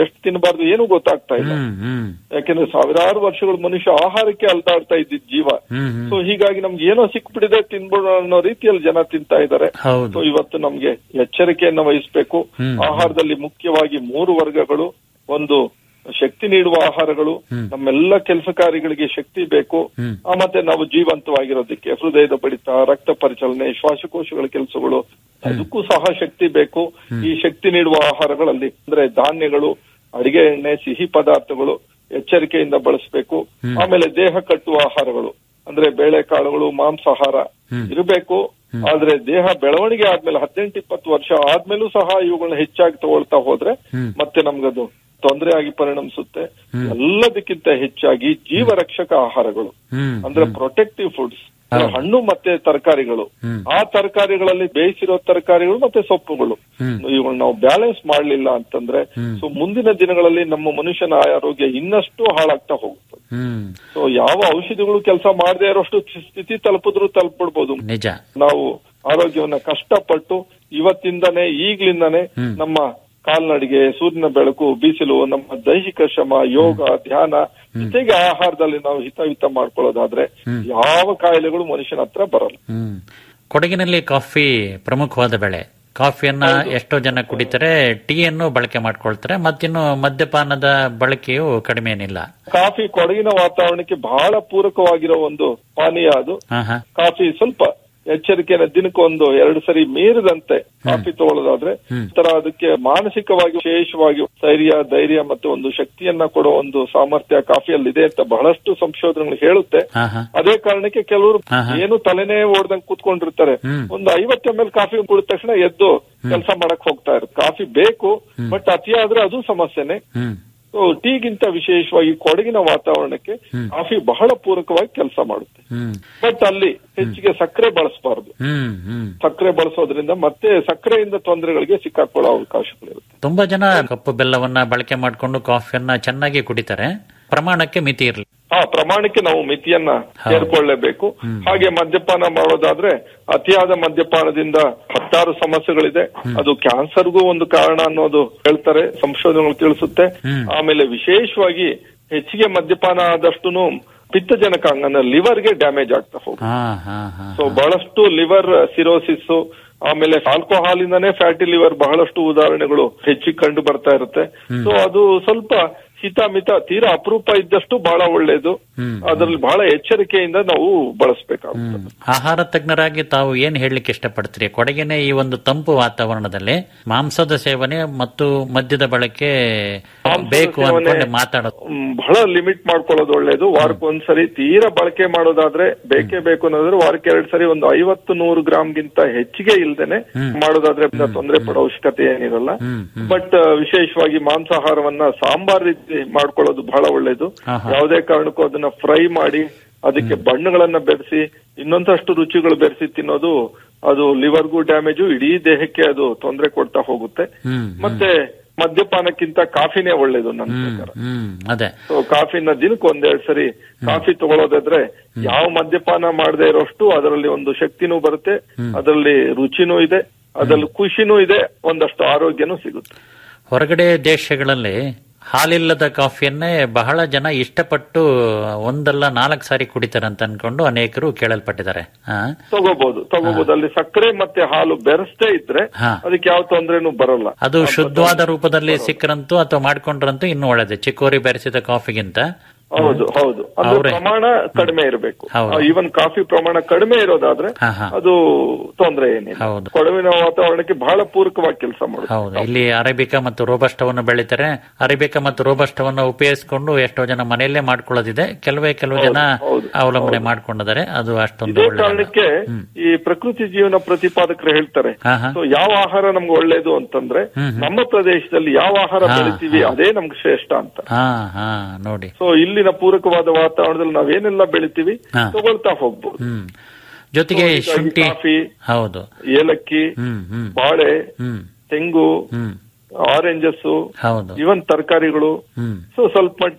ಎಷ್ಟು ತಿನ್ನಬಾರ್ದು ಏನು ಗೊತ್ತಾಗ್ತಾ ಇಲ್ಲ
ಹ್ಮ್ ಹ್ಮ್
ಯಾಕೆಂದ್ರೆ ಸಾವಿರಾರು ವರ್ಷಗಳು ಮನುಷ್ಯ ಆಹಾರಕ್ಕೆ ಅಲ್ದಾಡ್ತಾ ಇದ್ದಿದ್ ಜೀವ
ಹ್ಮ್ ಹ್ಮ್
ಸೊ ಹೀಗಾಗಿ ನಮ್ಗೆ ಏನೋ ಸಿಕ್ಬಿಟ್ಟಿದೆ ತಿನ್ಬಿಡೋಣ ಅನ್ನೋ ರೀತಿಯಲ್ಲಿ ಜನ ತಿಂತಾ ಇದ್ದಾರೆ
ಹೌದು
ಸೊ ಇವತ್ತು ನಮ್ಗೆ ಎಚ್ಚರಿಕೆಯನ್ನ ವಹಿಸಬೇಕು
ಹ್ಮ್.
ಆಹಾರದಲ್ಲಿ ಮುಖ್ಯವಾಗಿ ಮೂರು ವರ್ಗಗಳು ಒಂದು ಶಕ್ತಿ ನೀಡುವ ಆಹಾರಗಳು ನಮ್ಮೆಲ್ಲ ಕೆಲಸ ಕಾರ್ಯಗಳಿಗೆ ಶಕ್ತಿ ಬೇಕು
ಹ್ಮ್.
ಆ, ಮತ್ತೆ ನಾವು ಜೀವಂತವಾಗಿರೋದಕ್ಕೆ ಹೃದಯದ ಬಡಿತ ರಕ್ತ ಪರಿಚಲನೆ ಶ್ವಾಸಕೋಶಗಳ ಕೆಲಸಗಳು ಅದಕ್ಕೂ ಸಹ ಶಕ್ತಿ ಬೇಕು ಈ ಶಕ್ತಿ ನೀಡುವ ಆಹಾರಗಳಲ್ಲಿ ಅಂದ್ರೆ ಧಾನ್ಯಗಳು ಅಡಿಗೆ ಎಣ್ಣೆ ಸಿಹಿ ಪದಾರ್ಥಗಳು ಎಚ್ಚರಿಕೆಯಿಂದ ಬಳಸಬೇಕು ಆಮೇಲೆ ದೇಹ ಕಟ್ಟುವ ಆಹಾರಗಳು ಅಂದ್ರೆ ಬೇಳೆಕಾಳುಗಳು ಮಾಂಸಾಹಾರ ಇರಬೇಕು ಆದ್ರೆ ದೇಹ ಬೆಳವಣಿಗೆ ಆದ್ಮೇಲೆ ಹದಿನೆಂಟು ಇಪ್ಪತ್ತು ವರ್ಷ ಆದ್ಮೇಲೂ ಸಹ ಇವುಗಳನ್ನ ಹೆಚ್ಚಾಗಿ ತಗೊಳ್ತಾ ಹೋದ್ರೆ ಮತ್ತೆ ನಮ್ಗದು ತೊಂದರೆ ಆಗಿ ಪರಿಣಮಿಸುತ್ತೆ ಎಲ್ಲದಕ್ಕಿಂತ ಹೆಚ್ಚಾಗಿ ಜೀವರಕ್ಷಕ ಆಹಾರಗಳು
ಹ್ಮ್
ಅಂದ್ರೆ ಪ್ರೊಟೆಕ್ಟಿವ್ ಫುಡ್ಸ್ ಹಣ್ಣು ಮತ್ತೆ ತರಕಾರಿಗಳು ಆ ತರಕಾರಿಗಳಲ್ಲಿ ಬೇಯಿಸಿರೋ ತರಕಾರಿಗಳು ಮತ್ತೆ ಸೊಪ್ಪುಗಳು ಇವುಗಳನ್ನ ನಾವು ಬ್ಯಾಲೆನ್ಸ್ ಮಾಡ್ಲಿಲ್ಲ ಅಂತಂದ್ರೆ ಸೊ ಮುಂದಿನ ದಿನಗಳಲ್ಲಿ ನಮ್ಮ ಮನುಷ್ಯನ ಆರೋಗ್ಯ ಇನ್ನಷ್ಟು ಹಾಳಾಗ್ತಾ ಹೋಗುತ್ತದೆ
ಹ್ಮ್
ಸೊ ಯಾವ ಔಷಧಿಗಳು ಕೆಲಸ ಮಾಡದೇ ಇರೋಷ್ಟು ಸ್ಥಿತಿ ತಲುಪಿದ್ರು ತಲುಪಿಡ್ಬೋದು
ನಿಜ
ನಾವು ಆರೋಗ್ಯವನ್ನ ಕಷ್ಟಪಟ್ಟು ಇವತ್ತಿಂದನೇ ಈಗ್ಲಿಂದಾನೇ ನಮ್ಮ ಕಾಲ್ನಡಿಗೆ ಸೂರ್ಯನ ಬೆಳಕು ಬಿಸಿಲು ನಮ್ಮ ದೈಹಿಕ ಶ್ರಮ ಯೋಗ ಧ್ಯಾನ ಜೊತೆಗೆ ಆಹಾರದಲ್ಲಿ ನಾವು ಹಿತಹಿತ ಮಾಡ್ಕೊಳ್ಳೋದಾದ್ರೆ ಯಾವ ಕಾಯಿಲೆಗಳು ಮನುಷ್ಯನ ಹತ್ರ ಬರಲ್ಲ
ಹ್ಮ್ ಕೊಡಗಿನಲ್ಲಿ ಕಾಫಿ ಪ್ರಮುಖವಾದ ಬೆಳೆ ಕಾಫಿಯನ್ನ ಎಷ್ಟೋ ಜನ ಕುಡಿತಾರೆ ಟೀಯನ್ನು ಬಳಕೆ ಮಾಡ್ಕೊಳ್ತಾರೆ ಮತ್ತಿನ್ನು ಮದ್ಯಪಾನದ ಬಳಕೆಯು ಕಡಿಮೆ ಏನಿಲ್ಲ
ಕಾಫಿ ಕೊಡಗಿನ ವಾತಾವರಣಕ್ಕೆ ಬಹಳ ಪೂರಕವಾಗಿರೋ ಒಂದು ಪಾನೀಯ ಅದು
ಹಾ ಹಾ
ಕಾಫಿ ಸ್ವಲ್ಪ ಎಚ್ಚರಿಕೆನ ದಿನಕ್ಕೊಂದು ಎರಡು ಸರಿ ಮೀರಿದಂತೆ ಕಾಫಿ ತಗೊಳ್ಳೋದಾದ್ರೆ ತರ ಅದಕ್ಕೆ ಮಾನಸಿಕವಾಗಿ ವಿಶೇಷವಾಗಿ ಸ್ಥೈರ್ಯ ಧೈರ್ಯ ಮತ್ತೆ ಒಂದು ಶಕ್ತಿಯನ್ನ ಕೊಡೋ ಒಂದು ಸಾಮರ್ಥ್ಯ ಕಾಫಿಯಲ್ಲಿ ಇದೆ ಅಂತ ಬಹಳಷ್ಟು ಸಂಶೋಧನೆಗಳು ಹೇಳುತ್ತೆ
ಹಾ ಹಾ
ಅದೇ ಕಾರಣಕ್ಕೆ ಕೆಲವರು
ಹಾ, ಹಾ.
ಏನು ತಲೆನೇ ಓಡ್ದಂಗ್ ಕೂತ್ಕೊಂಡಿರ್ತಾರೆ
ಹ್ಮ್.
ಒಂದು ಐವತ್ತು ಎಂ ಎಲ್ ಕಾಫಿ ಕುಡಿದ ತಕ್ಷಣ ಎದ್ದು ಕೆಲಸ ಮಾಡಕ್ ಹೋಗ್ತಾ ಇರುತ್ತೆ ಕಾಫಿ ಬೇಕು ಬಟ್ ಅತಿಯಾದ್ರೆ ಅದು ಸಮಸ್ಯೆನೆ
ಹ್ಮ್
ಸೊ ಟೀಗಿಂತ ವಿಶೇಷವಾಗಿ ಕೊಡಗಿನ ವಾತಾವರಣಕ್ಕೆ ಕಾಫಿ ಬಹಳ ಪೂರಕವಾಗಿ ಕೆಲಸ ಮಾಡುತ್ತೆ
ಹ್ಮ್
ಬಟ್ ಅಲ್ಲಿ ಹೆಚ್ಚಿಗೆ ಸಕ್ಕರೆ ಬಳಸಬಾರದು
ಹ್ಮ್ ಹ್ಮ್
ಸಕ್ಕರೆ ಬಳಸೋದ್ರಿಂದ ಮತ್ತೆ ಸಕ್ಕರೆಯಿಂದ ತೊಂದರೆಗಳಿಗೆ ಸಿಕ್ಕಾಕೊಳ್ಳೋ ಅವಕಾಶಗಳಿರುತ್ತೆ
ತುಂಬಾ ಜನ ಕಪ್ಪು ಬೆಲ್ಲವನ್ನ ಬಳಕೆ ಮಾಡಿಕೊಂಡು ಕಾಫಿಯನ್ನ ಚೆನ್ನಾಗಿ ಕುಡಿತಾರೆ ಪ್ರಮಾಣಕ್ಕೆ ಮಿತಿ ಇರಲಿ
ಹಾ ಪ್ರಮಾಣಕ್ಕೆ ನಾವು ಮಿತಿಯನ್ನ ಸೇರ್ಕೊಳ್ಳೇಬೇಕು ಹಾಗೆ ಮದ್ಯಪಾನ ಮಾಡೋದಾದ್ರೆ ಅತಿಯಾದ ಮದ್ಯಪಾನದಿಂದ ಹತ್ತಾರು ಸಮಸ್ಯೆಗಳಿದೆ ಅದು ಕ್ಯಾನ್ಸರ್ಗೂ ಒಂದು ಕಾರಣ ಅನ್ನೋದು ಹೇಳ್ತಾರೆ ಸಂಶೋಧನೆಗಳು ತಿಳಿಸುತ್ತೆ ಆಮೇಲೆ ವಿಶೇಷವಾಗಿ ಹೆಚ್ಚಿಗೆ ಮದ್ಯಪಾನ ಆದಷ್ಟುನು ಪಿತ್ತಜನಕ ಅಂಗನ ಲಿವರ್ಗೆ ಡ್ಯಾಮೇಜ್ ಆಗ್ತಾ ಹೋಗುತ್ತೆ
ಹಾ ಹಾ ಹಾ
ಸೊ ಬಹಳಷ್ಟು ಲಿವರ್ ಸಿರೋಸಿಸ್ ಆಮೇಲೆ ಆಲ್ಕೋಹಾಲಿಂದನೇ ಫ್ಯಾಟಿ ಲಿವರ್ ಬಹಳಷ್ಟು ಉದಾಹರಣೆಗಳು ಹೆಚ್ಚಿಗೆ ಕಂಡು ಬರ್ತಾ ಇರುತ್ತೆ ಸೊ ಅದು ಸ್ವಲ್ಪ ಹಿತ ಮಿತ ತೀರಾ ಅಪರೂಪ ಇದ್ದಷ್ಟು ಬಹಳ ಒಳ್ಳೇದು ಅದರಲ್ಲಿ ಬಹಳ ಎಚ್ಚರಿಕೆಯಿಂದ ನಾವು ಬಳಸಬೇಕಾಗುತ್ತೆ
ಹ್ಮ್. ಆಹಾರ ತಜ್ಞರಾಗಿ ತಾವು ಏನ್ ಹೇಳಲಿಕ್ಕೆ ಇಷ್ಟಪಡ್ತೀರಿ ಕೊಡಗಿನ ಈ ಒಂದು ತಂಪು ವಾತಾವರಣದಲ್ಲಿ ಮಾಂಸದ ಸೇವನೆ ಮತ್ತು ಮದ್ಯದ ಬಳಕೆ ಬೇಕು ಅನ್ಕೊಂಡು ಮಾತಾಡೋದು
ಹ್ಮ್, ಬಹಳ ಲಿಮಿಟ್ ಮಾಡ್ಕೊಳ್ಳೋದು ಒಳ್ಳೇದು ವಾರಕ್ಕೆ ಒಂದ್ಸರಿ ತೀರಾ ಬಳಕೆ ಮಾಡೋದಾದ್ರೆ ಬೇಕೇ ಬೇಕು ಅನ್ನೋದ್ರೆ ವಾರಕ್ಕೆ ಎರಡ್ ಸರಿ ಒಂದು ಐವತ್ತು ನೂರು ಗ್ರಾಮ್ಗಿಂತ ಹೆಚ್ಚಿಗೆ ಇಲ್ದೇನೆ ಮಾಡೋದಾದ್ರೆ ತೊಂದರೆ ಪಡೋ ಅವಶ್ಯಕತೆ ಏನಿರಲ್ಲ ಬಟ್ ವಿಶೇಷವಾಗಿ ಮಾಂಸಾಹಾರವನ್ನ ಸಾಂಬಾರ್ ರೀತಿ ಮಾಡ್ಕೊಳ್ಳೋದು ಬಹಳ ಒಳ್ಳೇದು
ಆಹಾ.
ಯಾವುದೇ ಕಾರಣಕ್ಕೂ ಅದನ್ನ ಫ್ರೈ ಮಾಡಿ ಅದಕ್ಕೆ ಬಣ್ಣಗಳನ್ನ ಬೆರೆಸಿ ಇನ್ನೊಂದಷ್ಟು ರುಚಿಗಳು ಬೆರೆಸಿ ತಿನ್ನೋದು ಅದು ಲಿವರ್ಗೂ ಡ್ಯಾಮೇಜು ಇಡೀ ದೇಹಕ್ಕೆ ಅದು ತೊಂದರೆ ಕೊಡ್ತಾ ಹೋಗುತ್ತೆ
ಹ್ಮ್
ಮತ್ತೆ ಮದ್ಯಪಾನಕ್ಕಿಂತ ಕಾಫಿನೇ ಒಳ್ಳೇದು ನನ್ನ ಪ್ರಕಾರ
ಹ್ಮ್ ಅದೇ
ಸೊ ಕಾಫಿನ ದಿನಕ್ಕೆ ಒಂದೆರಡು ಸರಿ ಕಾಫಿ ತಗೊಳ್ಳೋದಾದ್ರೆ ಯಾವ ಮದ್ಯಪಾನ ಮಾಡದೇ ಇರೋಷ್ಟು ಅದರಲ್ಲಿ ಒಂದು ಶಕ್ತಿನೂ ಬರುತ್ತೆ ಅದರಲ್ಲಿ ರುಚಿನೂ ಇದೆ ಅದರಲ್ಲಿ ಖುಷಿನೂ ಇದೆ ಒಂದಷ್ಟು ಆರೋಗ್ಯನೂ ಸಿಗುತ್ತೆ
ಹೊರಗಡೆ ದೇಶಗಳಲ್ಲಿ ಹಾಲಿಲ್ಲದ ಕಾಫಿಯನ್ನೇ ಬಹಳ ಜನ ಇಷ್ಟಪಟ್ಟು ಒಂದಲ್ಲ ನಾಲ್ಕು ಸಾರಿ ಕುಡಿತಾರೆ ಅಂತ ಅನ್ಕೊಂಡು ಅನೇಕರು ಕೇಳಲ್ಪಟ್ಟಿದ್ದಾರೆ ಹಾ
ತಗೋಬಹುದು ತಗೋಬಹುದು ಅಲ್ಲಿ ಸಕ್ಕರೆ ಮತ್ತೆ ಹಾಲು ಬೆರೆಸದೇ ಇದ್ರೆ
ಹಾ.
ಅದಕ್ಕೆ ಯಾವ ತೊಂದ್ರೆನೂ ಬರಲ್ಲ
ಅದು ಶುದ್ಧವಾದ ರೂಪದಲ್ಲಿ ಸಿಕ್ಕರಂತೂ ಅಥವಾ ಮಾಡ್ಕೊಂಡ್ರಂತೂ ಇನ್ನೂ ಒಳ್ಳೇದು ಚಿಕ್ಕೋರಿ ಬೆರೆಸಿದ ಕಾಫಿಗಿಂತ
ಹೌದು ಹೌದು ಅದು
ಅವ್ರೇ.
ಪ್ರಮಾಣ ಕಡಿಮೆ ಇರಬೇಕು
ಹೌದು.
ಈವನ್ ಕಾಫಿ ಪ್ರಮಾಣ ಕಡಿಮೆ ಇರೋದಾದ್ರೆ
ಹಾ, ಹಾ.
ಅದು ತೊಂದರೆ ಏನಿಲ್ಲ
ಹೌದು.
ಕೊಡವಿನ ವಾತಾವರಣಕ್ಕೆ ಬಹಳ ಪೂರಕವಾಗಿ ಕೆಲಸ ಮಾಡುತ್ತೆ
ಹೌದು ಇಲ್ಲಿ ಅರೇಬಿಕಾ ಮತ್ತು ರೋಬಸ್ಟವನ್ನು ಬೆಳಿತಾರೆ ಅರೇಬಿಕಾ ಮತ್ತು ರೋಬಸ್ಟವನ್ನು ಉಪಯೋಗಿಸಿಕೊಂಡು ಎಷ್ಟೋ ಜನ ಮನೆಯಲ್ಲೇ ಮಾಡ್ಕೊಳ್ಳೋದಿದೆ ಕೆಲವೇ ಕೆಲವು ಜನ
ಹೌದು,
ಅವಲಂಬನೆ ಮಾಡ್ಕೊಂಡಿದ್ದಾರೆ ಅದು ಅಷ್ಟೊಂದು
ಇದೇ
ಒಳ್ಳೆಯದಲ್ಲ.
ಕಾರಣಕ್ಕೆ ಈ ಪ್ರಕೃತಿ ಜೀವನ ಪ್ರತಿಪಾದಕರು ಹೇಳ್ತಾರೆ
ಹಾ, ಹಾ.
ಸೊ ಯಾವ ಆಹಾರ ನಮ್ಗೆ ಒಳ್ಳೇದು ಅಂತಂದ್ರೆ ನಮ್ಮ ಪ್ರದೇಶದಲ್ಲಿ ಯಾವ ಆಹಾರ
ಹಾ,
ಬೆಳಿತೀವಿ ಅದೇ ನಮ್ಗೆ ಶ್ರೇಷ್ಠ ಅಂತ
ಹಾ ಹಾ ನೋಡಿ
ಸೊ ಇಲ್ಲಿನ ಪೂರಕವಾದ ವಾತಾವರಣದಲ್ಲಿ ನಾವೇನೆಲ್ಲ ಬೆಳಿತೀವಿ
ಹಾ.
ತಗೊಳ್ತಾ ಹೋಗ್ಬೋದು
ಹ್ಮ್ ಜೊತೆಗೆ
ಹೀಗಾಗಿ
ಶುಂಠಿ
ಕಾಫಿ
ಹೌದು
ಏಲಕ್ಕಿ
ಹ್ಮ್ ಹ್ಮ್
ಬಾಳೆ
ಹ್ಮ್
ತೆಂಗು
ಹ್ಮ್
ಆರೆಂಜಸ್
ಹೌದು
ಇವನ್ ತರಕಾರಿಗಳು
ಹ್ಮ್
ಸೊ ಸ್ವಲ್ಪ ಮಟ್ಟಿಗೆ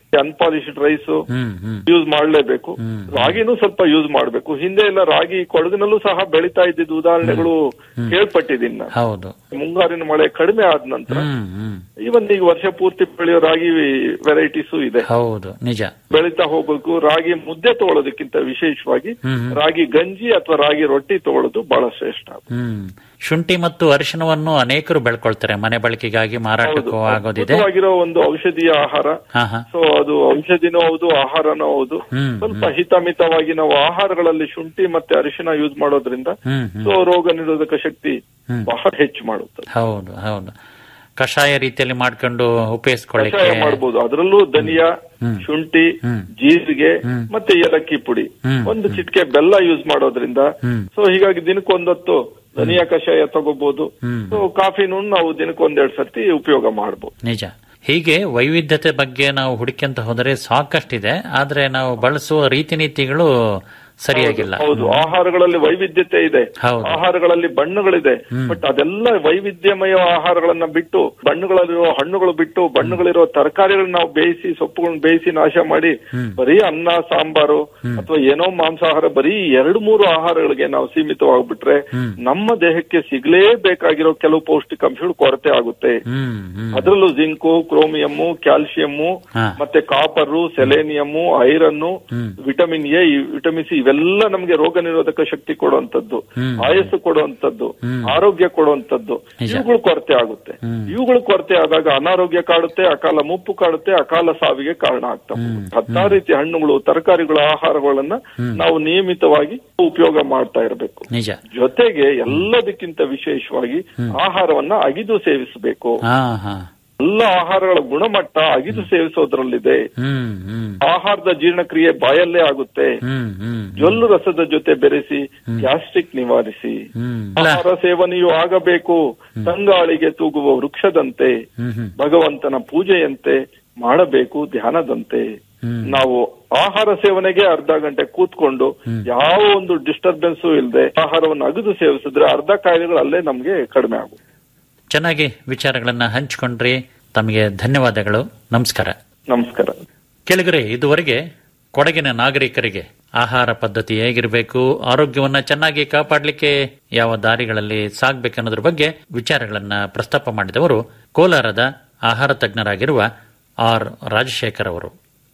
ಅನ್ಪಾಲಿಶ್ಡ್ ರೈಸ್
ಹ್ಮ್ ಹ್ಮ್
ಯೂಸ್ ಮಾಡಲೇಬೇಕು ರಾಗಿನೂ ಸ್ವಲ್ಪ ಯೂಸ್ ಮಾಡಬೇಕು ಹಿಂದೆ ಎಲ್ಲ ರಾಗಿ ಕೊಡಗಿನಲ್ಲೂ ಸಹ ಬೆಳೀತಾ ಇದ್ದಿದ್ದು ಉದಾಹರಣೆಗಳು ಕೇಳ್ಪಟ್ಟಿದ್ದೀನಿ ನಾನು
ಹೌದು
ಮುಂಗಾರಿನ ಮಳೆ ಕಡಿಮೆ ಆದ ನಂತರ
ಹ್ಮ್ ಹ್ಮ್
ಇವನ್ ಈಗ ವರ್ಷ ಪೂರ್ತಿ ಬೆಳೆಯೋ ರಾಗಿ ವೆರೈಟೀಸು ಇದೆ
ಹೌದು ನಿಜ
ಬೆಳೀತಾ ಹೋಗ್ಬೇಕು ರಾಗಿ ಮುದ್ದೆ ತಗೊಳ್ಳೋದಕ್ಕಿಂತ ವಿಶೇಷವಾಗಿ
ಹ್ಮ್.
ರಾಗಿ ಗಂಜಿ ಅಥವಾ ರಾಗಿ ರೊಟ್ಟಿ ತಗೊಳ್ಳೋದು ಬಹಳ ಶ್ರೇಷ್ಠ
ಹ್ಮ್ ಶುಂಠಿ ಮತ್ತು ಅರಿಶಿನವನ್ನು ಅನೇಕರು ಬೆಳ್ಕೊಳ್ತಾರೆ ಮನೆ ಬಳಕೆಗಾಗಿ ಮಾರಾಟಕ್ಕೂ ಆಗೋದಿದೆ
ಅದ್ಭುತವಾಗಿರೋ ಒಂದು ಔಷಧೀಯ ಆಹಾರ
ಹಾ ಹಾ
ಸೊ ಅದು ಔಷಧಿನೂ ಹೌದು ಆಹಾರನೂ ಹೌದು
ಹ್ಮ್
ಸ್ವಲ್ಪ ಹಿತಮಿತವಾಗಿ ನಾವು ಆಹಾರಗಳಲ್ಲಿ ಶುಂಠಿ ಮತ್ತೆ ಅರಿಶಿನ ಯೂಸ್ ಮಾಡೋದ್ರಿಂದ
ಹ್ಮ್ ಹ್ಮ್
ಸೊ ರೋಗ ನಿರೋಧಕ ಶಕ್ತಿ
ಹ್ಮ್.
ಬಹಳ ಹೆಚ್ಚು ಮಾಡುತ್ತದೆ
ಹೌದು ಹೌದು ಕಷಾಯ ರೀತಿಯಲ್ಲಿ ಮಾಡ್ಕೊಂಡು ಉಪಯೋಗಿಸ್ಕೊಳ್ಳಿಕ್ಕೆ
ಕಷಾಯ ಮಾಡಬಹುದು ಅದರಲ್ಲೂ ಧನಿಯಾ
ಹ್ಮ್.
ಶುಂಠಿ
ಹ್ಮ್.
ಜೀರಿಗೆ
ಹ್ಮ್.
ಮತ್ತೆ ಏಲಕ್ಕಿ ಪುಡಿ
ಹ್ಮ್.
ಒಂದು ಚಿಟಿಕೆ ಬೆಲ್ಲ ಯೂಸ್ ಮಾಡೋದ್ರಿಂದ
ಹ್ಮ್.
ಸೊ ಹೀಗಾಗಿ ದಿನಕ್ಕೊಂದೊತ್ತು ಧನಿಯಾ ಕಷಾಯ ತಗೋಬಹುದು
ಹ್ಮ್.
ಸೊ ಕಾಫಿನೂ ನಾವು ದಿನಕ್ಕೊಂದೆರಡು ಸರ್ತಿ ಉಪಯೋಗ ಮಾಡಬಹುದು
ನಿಜ ಹೀಗೆ ವೈವಿಧ್ಯತೆ ಬಗ್ಗೆ ನಾವು ಹುಡುಕ್ಯಂತ ಹೋದರೆ ಸಾಕಷ್ಟಿದೆ ಆದ್ರೆ ನಾವು ಬಳಸುವ ರೀತಿ ನೀತಿಗಳು ಸರಿಯಾಗಿಲ್ಲ
ಹೌದು ಆಹಾರಗಳಲ್ಲಿ ವೈವಿಧ್ಯತೆ ಇದೆ
ಹೌದು.
ಆಹಾರಗಳಲ್ಲಿ ಬಣ್ಣಗಳಿದೆ
ಹ್ಮ್.
ಬಟ್ ಅದೆಲ್ಲ ವೈವಿಧ್ಯಮಯ ಆಹಾರಗಳನ್ನ ಬಿಟ್ಟು ಬಣ್ಣಗಳಲ್ಲಿರೋ ಹಣ್ಣುಗಳು ಬಿಟ್ಟು ಬಣ್ಣಗಳಿರೋ ತರಕಾರಿಗಳನ್ನ ನಾವು ಬೇಯಿಸಿ ಸೊಪ್ಪುಗಳನ್ನ ಬೇಯಿಸಿ ನಾಶ ಮಾಡಿ
ಹ್ಮ್.
ಬರೀ ಅನ್ನ ಸಾಂಬಾರು ಅಥವಾ ಏನೋ ಮಾಂಸಾಹಾರ ಬರೀ ಎರಡು ಮೂರು ಆಹಾರಗಳಿಗೆ ನಾವು ಸೀಮಿತವಾಗ್ಬಿಟ್ರೆ
ಹ್ಮ್.
ನಮ್ಮ ದೇಹಕ್ಕೆ ಸಿಗ್ಲೇಬೇಕಾಗಿರೋ ಕೆಲವು ಪೌಷ್ಟಿಕಾಂಶಗಳು ಕೊರತೆ ಆಗುತ್ತೆ
ಹ್ಮ್ ಹ್ಮ್
ಅದರಲ್ಲೂ ಜಿಂಕು ಕ್ರೋಮಿಯಮ್ಮು ಕ್ಯಾಲ್ಸಿಯಮ್ಮು
ಹಾ.
ಮತ್ತೆ ಕಾಪರು ಸೆಲೇನಿಯಮ್ಮು ಐರನ್ನು
ಹ್ಮ್.
ವಿಟಮಿನ್ ಎ ವಿಟಮಿನ್ ಸಿ ಇವೆಲ್ಲ ನಮಗೆ ರೋಗ ನಿರೋಧಕ ಶಕ್ತಿ ಕೊಡುವಂತದ್ದು
ಹ್ಮ್.
ಆಯಸ್ಸು ಕೊಡುವಂತದ್ದು
ಹ್ಮ್.
ಆರೋಗ್ಯ ಕೊಡುವಂತದ್ದು
ನಿಜ.
ಇವುಗಳು ಕೊರತೆ ಆಗುತ್ತೆ
ಹ್ಮ್.
ಇವುಗಳು ಕೊರತೆ ಆದಾಗ ಅನಾರೋಗ್ಯ ಕಾಡುತ್ತೆ ಅಕಾಲ ಮುಪ್ಪು ಕಾಡುತ್ತೆ ಅಕಾಲ ಸಾವಿಗೆ ಕಾರಣ ಆಗ್ತವೆ
ಹ್ಮ್.
ಹತ್ತಾರು ರೀತಿಯ ಹಣ್ಣುಗಳು ತರಕಾರಿಗಳು ಆಹಾರಗಳನ್ನ ನಾವು ನಿಯಮಿತವಾಗಿ ಉಪಯೋಗ ಮಾಡ್ತಾ ಇರಬೇಕು
ನಿಜ
ಜೊತೆಗೆ ಎಲ್ಲದಕ್ಕಿಂತ ವಿಶೇಷವಾಗಿ ಆಹಾರವನ್ನ ಅಗಿದು ಸೇವಿಸಬೇಕು
ಹಾ ಹಾ
ಎಲ್ಲ ಆಹಾರಗಳ ಗುಣಮಟ್ಟ ಅಗಿದು ಸೇವಿಸೋದ್ರಲ್ಲಿದೆ
ಹ್ಮ್ ಹ್ಮ್
ಆಹಾರದ ಜೀರ್ಣಕ್ರಿಯೆ ಬಾಯಲ್ಲೇ ಆಗುತ್ತೆ
ಹ್ಮ್ ಹ್ಮ್
ಜೊಲ್ಲು ರಸದ ಜೊತೆ ಬೆರೆಸಿ ಗ್ಯಾಸ್ಟ್ರಿಕ್ ನಿವಾರಿಸಿ
ಹ್ಮ್ ಅಲ್ಲ
ಆಹಾರ ಸೇವನೆಯು ಆಗಬೇಕು ತಂಗಾಳಿಗೆ ತೂಗುವ ವೃಕ್ಷದಂತೆ
ಹ್ಮ್ ಹ್ಮ್
ಭಗವಂತನ ಪೂಜೆಯಂತೆ ಮಾಡಬೇಕು ಧ್ಯಾನದಂತೆ
ಹ್ಮ್.
ನಾವು ಆಹಾರ ಸೇವನೆಗೆ ಅರ್ಧ ಗಂಟೆ ಕೂತ್ಕೊಂಡು ಯಾವ ಒಂದು ಡಿಸ್ಟರ್ಬೆನ್ಸ್ ಇಲ್ಲದೆ ಆಹಾರವನ್ನು ಅಗದು ಸೇವಿಸಿದ್ರೆ ಅರ್ಧ ಕಾಯಿಲೆಗಳು ಅಲ್ಲೇ ನಮ್ಗೆ ಕಡಿಮೆ ಆಗುತ್ತೆ
ಚೆನ್ನಾಗಿ ವಿಚಾರಗಳನ್ನ ಹಂಚಿಕೊಂಡ್ರಿ ತಮಗೆ ಧನ್ಯವಾದಗಳು ನಮಸ್ಕಾರ
ನಮಸ್ಕಾರ
ಕೆಳಗರೆ ಇದುವರೆಗೆ ಕೊಡಗಿನ ನಾಗರಿಕರಿಗೆ ಆಹಾರ ಪದ್ಧತಿ ಹೇಗಿರಬೇಕು ಆರೋಗ್ಯವನ್ನ ಚೆನ್ನಾಗಿ ಕಾಪಾಡಲಿಕ್ಕೆ ಯಾವ ದಾರಿಗಳಲ್ಲಿ ಸಾಗಬೇಕನ್ನೋದ್ರ ಬಗ್ಗೆ ವಿಚಾರಗಳನ್ನ ಪ್ರಸ್ತಾಪ ಮಾಡಿದವರು ಕೋಲಾರದ ಆಹಾರ ತಜ್ಞರಾಗಿರುವ ಆರ್ ರಾಜಶೇಖರ್ ಅವರು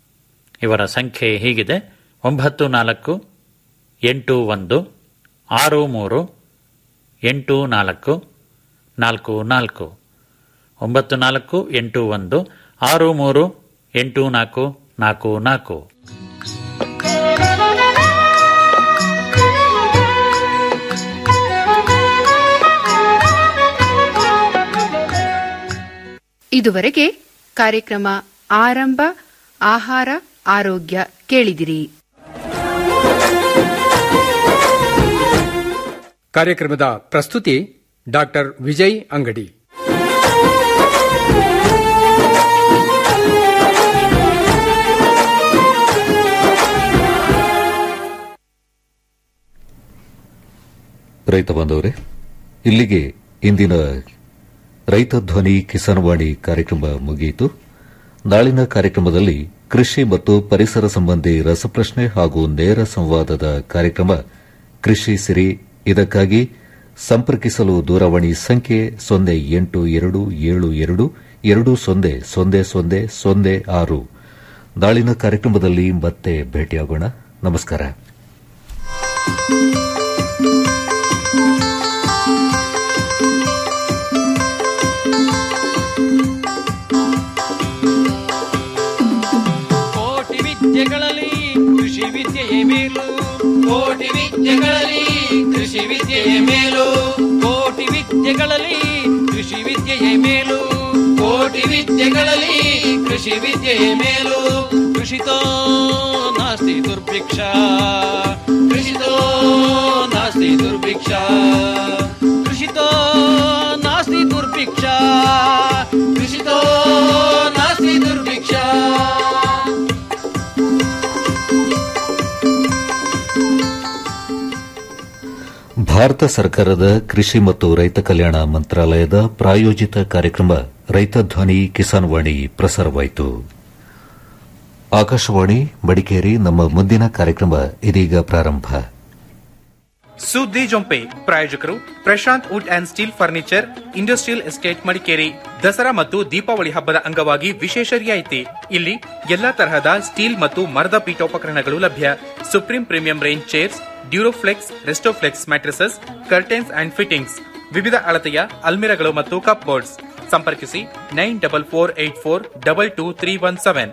ಇವರ ಸಂಖ್ಯೆ ಹೀಗಿದೆ ಒಂಬತ್ತು ನಾಲ್ಕು ಎಂಟು ಒಂದು ಆರು ಮೂರು ಎಂಟು ನಾಲ್ಕು ನಾಲ್ಕು ನಾಲ್ಕು ಒಂಬತ್ತು ನಾಲ್ಕು ಎಂಟು ಒಂದು ಆರು ಮೂರು ಎಂಟು ನಾಲ್ಕು ನಾಲ್ಕು ನಾಲ್ಕು
ಇದುವರೆಗೆ ಕಾರ್ಯಕ್ರಮ ಆರಂಭ ಆಹಾರ ಆರೋಗ್ಯ ಕೇಳಿದಿರಿ
ಕಾರ್ಯಕ್ರಮದ ಪ್ರಸ್ತುತಿ ಡಾಕ್ಟರ್ ವಿಜಯ್ ಅಂಗಡಿ
ರೈತ ಬಾಂಧವರೇ ಇಲ್ಲಿಗೆ ಇಂದಿನ ರೈತ ಧ್ವನಿ ಕಿಸಾನ್ವಾಣಿ ಕಾರ್ಯಕ್ರಮ ಮುಗಿಯಿತು ನಾಳಿನ ಕಾರ್ಯಕ್ರಮದಲ್ಲಿ ಕೃಷಿ ಮತ್ತು ಪರಿಸರ ಸಂಬಂಧಿ ರಸಪ್ರಶ್ನೆ ಹಾಗೂ ನೇರ ಸಂವಾದದ ಕಾರ್ಯಕ್ರಮ ಕೃಷಿ ಸಿರಿ ಇದಕ್ಕಾಗಿ ಸಂಪರ್ಕಿಸಲು ದೂರವಾಣಿ ಸಂಖ್ಯೆ ಸೊನ್ನೆ ಎಂಟು ಎರಡು ಏಳು ಎರಡು ಎರಡು ಸೊನ್ನೆ ಸೊನ್ನೆ ಸೊನ್ನೆ ಸೊನ್ನೆ ಆರು ನಾಳಿನ ಕಾರ್ಯಕ್ರಮದಲ್ಲಿ ಮತ್ತೆ ಭೇಟಿಯಾಗೋಣ ನಮಸ್ಕಾರ
ಕೋಟಿ ವಿದ್ಯೆಗಳಲ್ಲಿ ಕೃಷಿ ವಿದ್ಯೆಯೇ ಮೇಲು
ಕೋಟಿ ವಿದ್ಯೆಗಳಲ್ಲಿ ಕೃಷಿ ವಿದ್ಯೆಯೇ ಮೇಲು
ಕೋಟಿ ವಿದ್ಯೆಗಳಲ್ಲಿ ಕೃಷಿ ವಿದ್ಯೆಯೇ ಮೇಲು
ಕೋಟಿ ವಿದ್ಯೆಗಳಲ್ಲಿ ಕೃಷಿ ವಿದ್ಯೆಯೇ ಮೇಲು
ಕೃಷಿತೋ ನಾಸ್ತಿ ದುರ್ಭಿಕ್ಷ
ಕೃಷಿತೋ ನಾಸ್ತಿ ದುರ್ಭಿಕ್ಷ
ಕೃಷಿತೋ ನಾಸ್ತಿ ದುರ್ಭಿಕ್ಷ
ಕೃಷಿತೋ ನಾಸ್ತಿ ದುರ್ಭಿಕ್ಷ
ಭಾರತ ಸರ್ಕಾರದ ಕೃಷಿ ಮತ್ತು ರೈತ ಕಲ್ಯಾಣ ಮಂತ್ರಾಲಯದ ಪ್ರಾಯೋಜಿತ ಕಾರ್ಯಕ್ರಮ ರೈತ ಧ್ವನಿ ಕಿಸಾನ್ ವಾಣಿ ಪ್ರಸಾರವಾಯಿತು ಆಕಾಶವಾಣಿ ಮಡಿಕೇರಿ ನಮ್ಮ ಮುಂದಿನ ಕಾರ್ಯಕ್ರಮ ಇದೀಗ ಪ್ರಾರಂಭ
ಸುದ್ದಿ ಜೊಂಪೆ ಪ್ರಾಯೋಜಕರು Prashant wood and steel furniture industrial estate Madikeri Dasara ಮತ್ತು ದೀಪಾವಳಿ ಹಬ್ಬದ ಅಂಗವಾಗಿ ವಿಶೇಷ ರಿಯಾಯಿತಿ ಇಲ್ಲಿ ಎಲ್ಲಾ ತರಹದ ಸ್ಟೀಲ್ ಮತ್ತು ಮರದ ಪೀಠೋಪಕರಣಗಳು ಲಭ್ಯ supreme premium range chairs Duroflex Restoflex mattresses curtains and fittings ವಿವಿಧ ಅಳತೆಯ ಅಲ್ಮಿರಗಳು ಮತ್ತು ಕಪ್ ಬೋರ್ಡ್ಸ್ ಸಂಪರ್ಕಿಸಿ nine double four eight four double two three one seven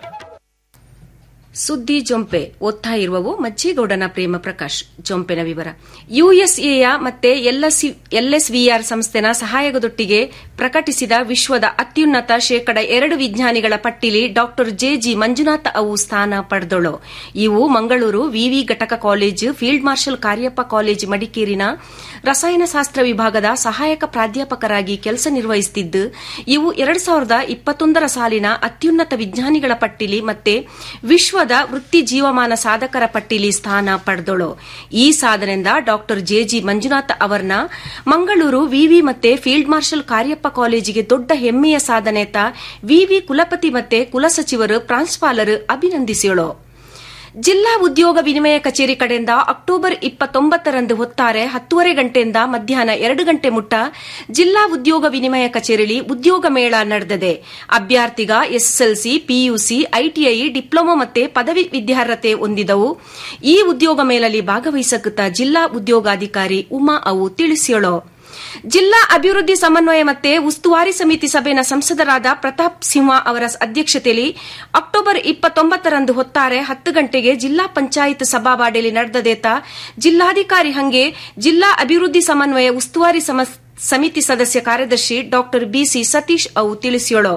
ಸುದ್ದಿ ಜೊಂಪೆ ಓದ್ತಾ ಇರುವವು ಮಜ್ಜೇಗೌಡನ ಪ್ರೇಮ ಪ್ರಕಾಶ್ ಜೊಂಪೆನ ವಿವರ ಯುಎಸ್ಎಯ ಮತ್ತೆ ಎಲ್ಎಸ್ವಿಆರ್ ಸಂಸ್ಥೆನ ಸಹಾಯಕದೊಟ್ಟಿಗೆ ಪ್ರಕಟಿಸಿದ ವಿಶ್ವದ ಅತ್ಯುನ್ನತ ಶೇಕಡ ಎರಡು ವಿಜ್ಞಾನಿಗಳ ಪಟ್ಟಿಲಿ ಡಾಕ್ಟರ್ ಜೆಜಿ ಮಂಜುನಾಥ್ ಅವು ಸ್ಥಾನ ಪಡೆದಳು ಇವು ಮಂಗಳೂರು ವಿವಿ ಘಟಕ college field marshal Kariappa college ಮಡಿಕೇರಿನ ರಸಾಯನಶಾಸ್ತ್ರ ವಿಭಾಗದ ಸಹಾಯಕ ಪ್ರಾಧ್ಯಾಪಕರಾಗಿ ಕೆಲಸ ನಿರ್ವಹಿಸುತ್ತಿದ್ದು ಇವು ಎರಡು ಸಾವಿರದ ಇಪ್ಪತ್ತೊಂದರ ಸಾಲಿನ ಅತ್ಯುನ್ನತ ವಿಜ್ಞಾನಿಗಳ ಪಟ್ಟಿಲಿ ಮತ್ತೆ ವಿಶ್ವದ ವೃತ್ತಿ ಜೀವಮಾನ ಸಾಧಕರ ಪಟ್ಟಿಲಿ ಸ್ಥಾನ ಪಡೆದಳು ಈ ಸಾಧನೆಯಿಂದ ಡಾಕ್ಟರ್ ಜೆಜಿ ಮಂಜುನಾಥ್ ಅವರನ್ನ ಮಂಗಳೂರು ವಿವಿ ಮತ್ತೆ ಫೀಲ್ಡ್ ಮಾರ್ಷಲ್ ಕಾರ್ಯಪ್ಪ ಕಾಲೇಜಿಗೆ ದೊಡ್ಡ ಹೆಮ್ಮೆಯ ಸಾಧನೆತ ವಿವಿ ಕುಲಪತಿ ಮತ್ತೆ ಕುಲಸಚಿವರು ಪ್ರಾಂಶುಪಾಲರು ಅಭಿನಂದಿಸಿಳು ಜಿಲ್ಲಾ ಉದ್ಯೋಗ ವಿನಿಮಯ ಕಚೇರಿ ಕಡೆಯಿಂದ ಅಕ್ಟೋಬರ್ ಇಪ್ಪತ್ತೊಂಬತ್ತರಂದು ಹೊತ್ತಾರೆ ಹತ್ತೂವರೆ ಗಂಟೆಯಿಂದ ಮಧ್ಯಾಹ್ನ ಎರಡು ಗಂಟೆ ಮುಟ್ಟ ಜಿಲ್ಲಾ ಉದ್ಯೋಗ ವಿನಿಮಯ ಕಚೇರಿಯಲ್ಲಿ ಉದ್ಯೋಗ ಮೇಳ ನಡೆದಿದೆ ಅಭ್ಯರ್ಥಿಗ ಎಸ್ಎಸ್ಎಲ್ಸಿ ಪಿಯುಸಿ ಐಟಿಐ ಡಿಪ್ಲೊಮಾ ಮತ್ತೆ ಪದವಿ ವಿದ್ಯಾರ್ಹತೆ ಹೊಂದಿದವು ಈ ಉದ್ಯೋಗ ಮೇಳಲ್ಲಿ ಭಾಗವಹಿಸಕುತ್ತ ಜಿಲ್ಲಾ ಉದ್ಯೋಗಾಧಿಕಾರಿ ಉಮಾ ಅವು ತಿಳಿಸಿಯಳು ಜಿಲ್ಲಾ ಅಭಿವೃದ್ಧಿ ಸಮನ್ವಯ ಮತ್ತೆ ಉಸ್ತುವಾರಿ ಸಮಿತಿ ಸಭೆನ ಸಂಸದರಾದ ಪ್ರತಾಪ್ ಸಿಂಹ ಅವರ ಅಧ್ಯಕ್ಷತೆಯಲ್ಲಿ ಅಕ್ಟೋಬರ್ ಇಪ್ಪತ್ತೊಂಬತ್ತರಂದು ಹೊತ್ತಾರೆ ಹತ್ತು ಗಂಟೆಗೆ ಜಿಲ್ಲಾ ಪಂಚಾಯತ್ ಸಭಾವಾಡಿಯಲ್ಲಿ ನಡೆದದೇತ ಜಿಲ್ಲಾಧಿಕಾರಿ ಹಂಗೆ ಜಿಲ್ಲಾ ಅಭಿವೃದ್ಧಿ ಸಮನ್ವಯ ಉಸ್ತುವಾರಿ ಸಮಿತಿ ಸದಸ್ಯ ಕಾರ್ಯದರ್ಶಿ ಡಾ ಬಿಸಿ ಸತೀಶ್ ಅವು ತಿಳಿಸಿಯಳು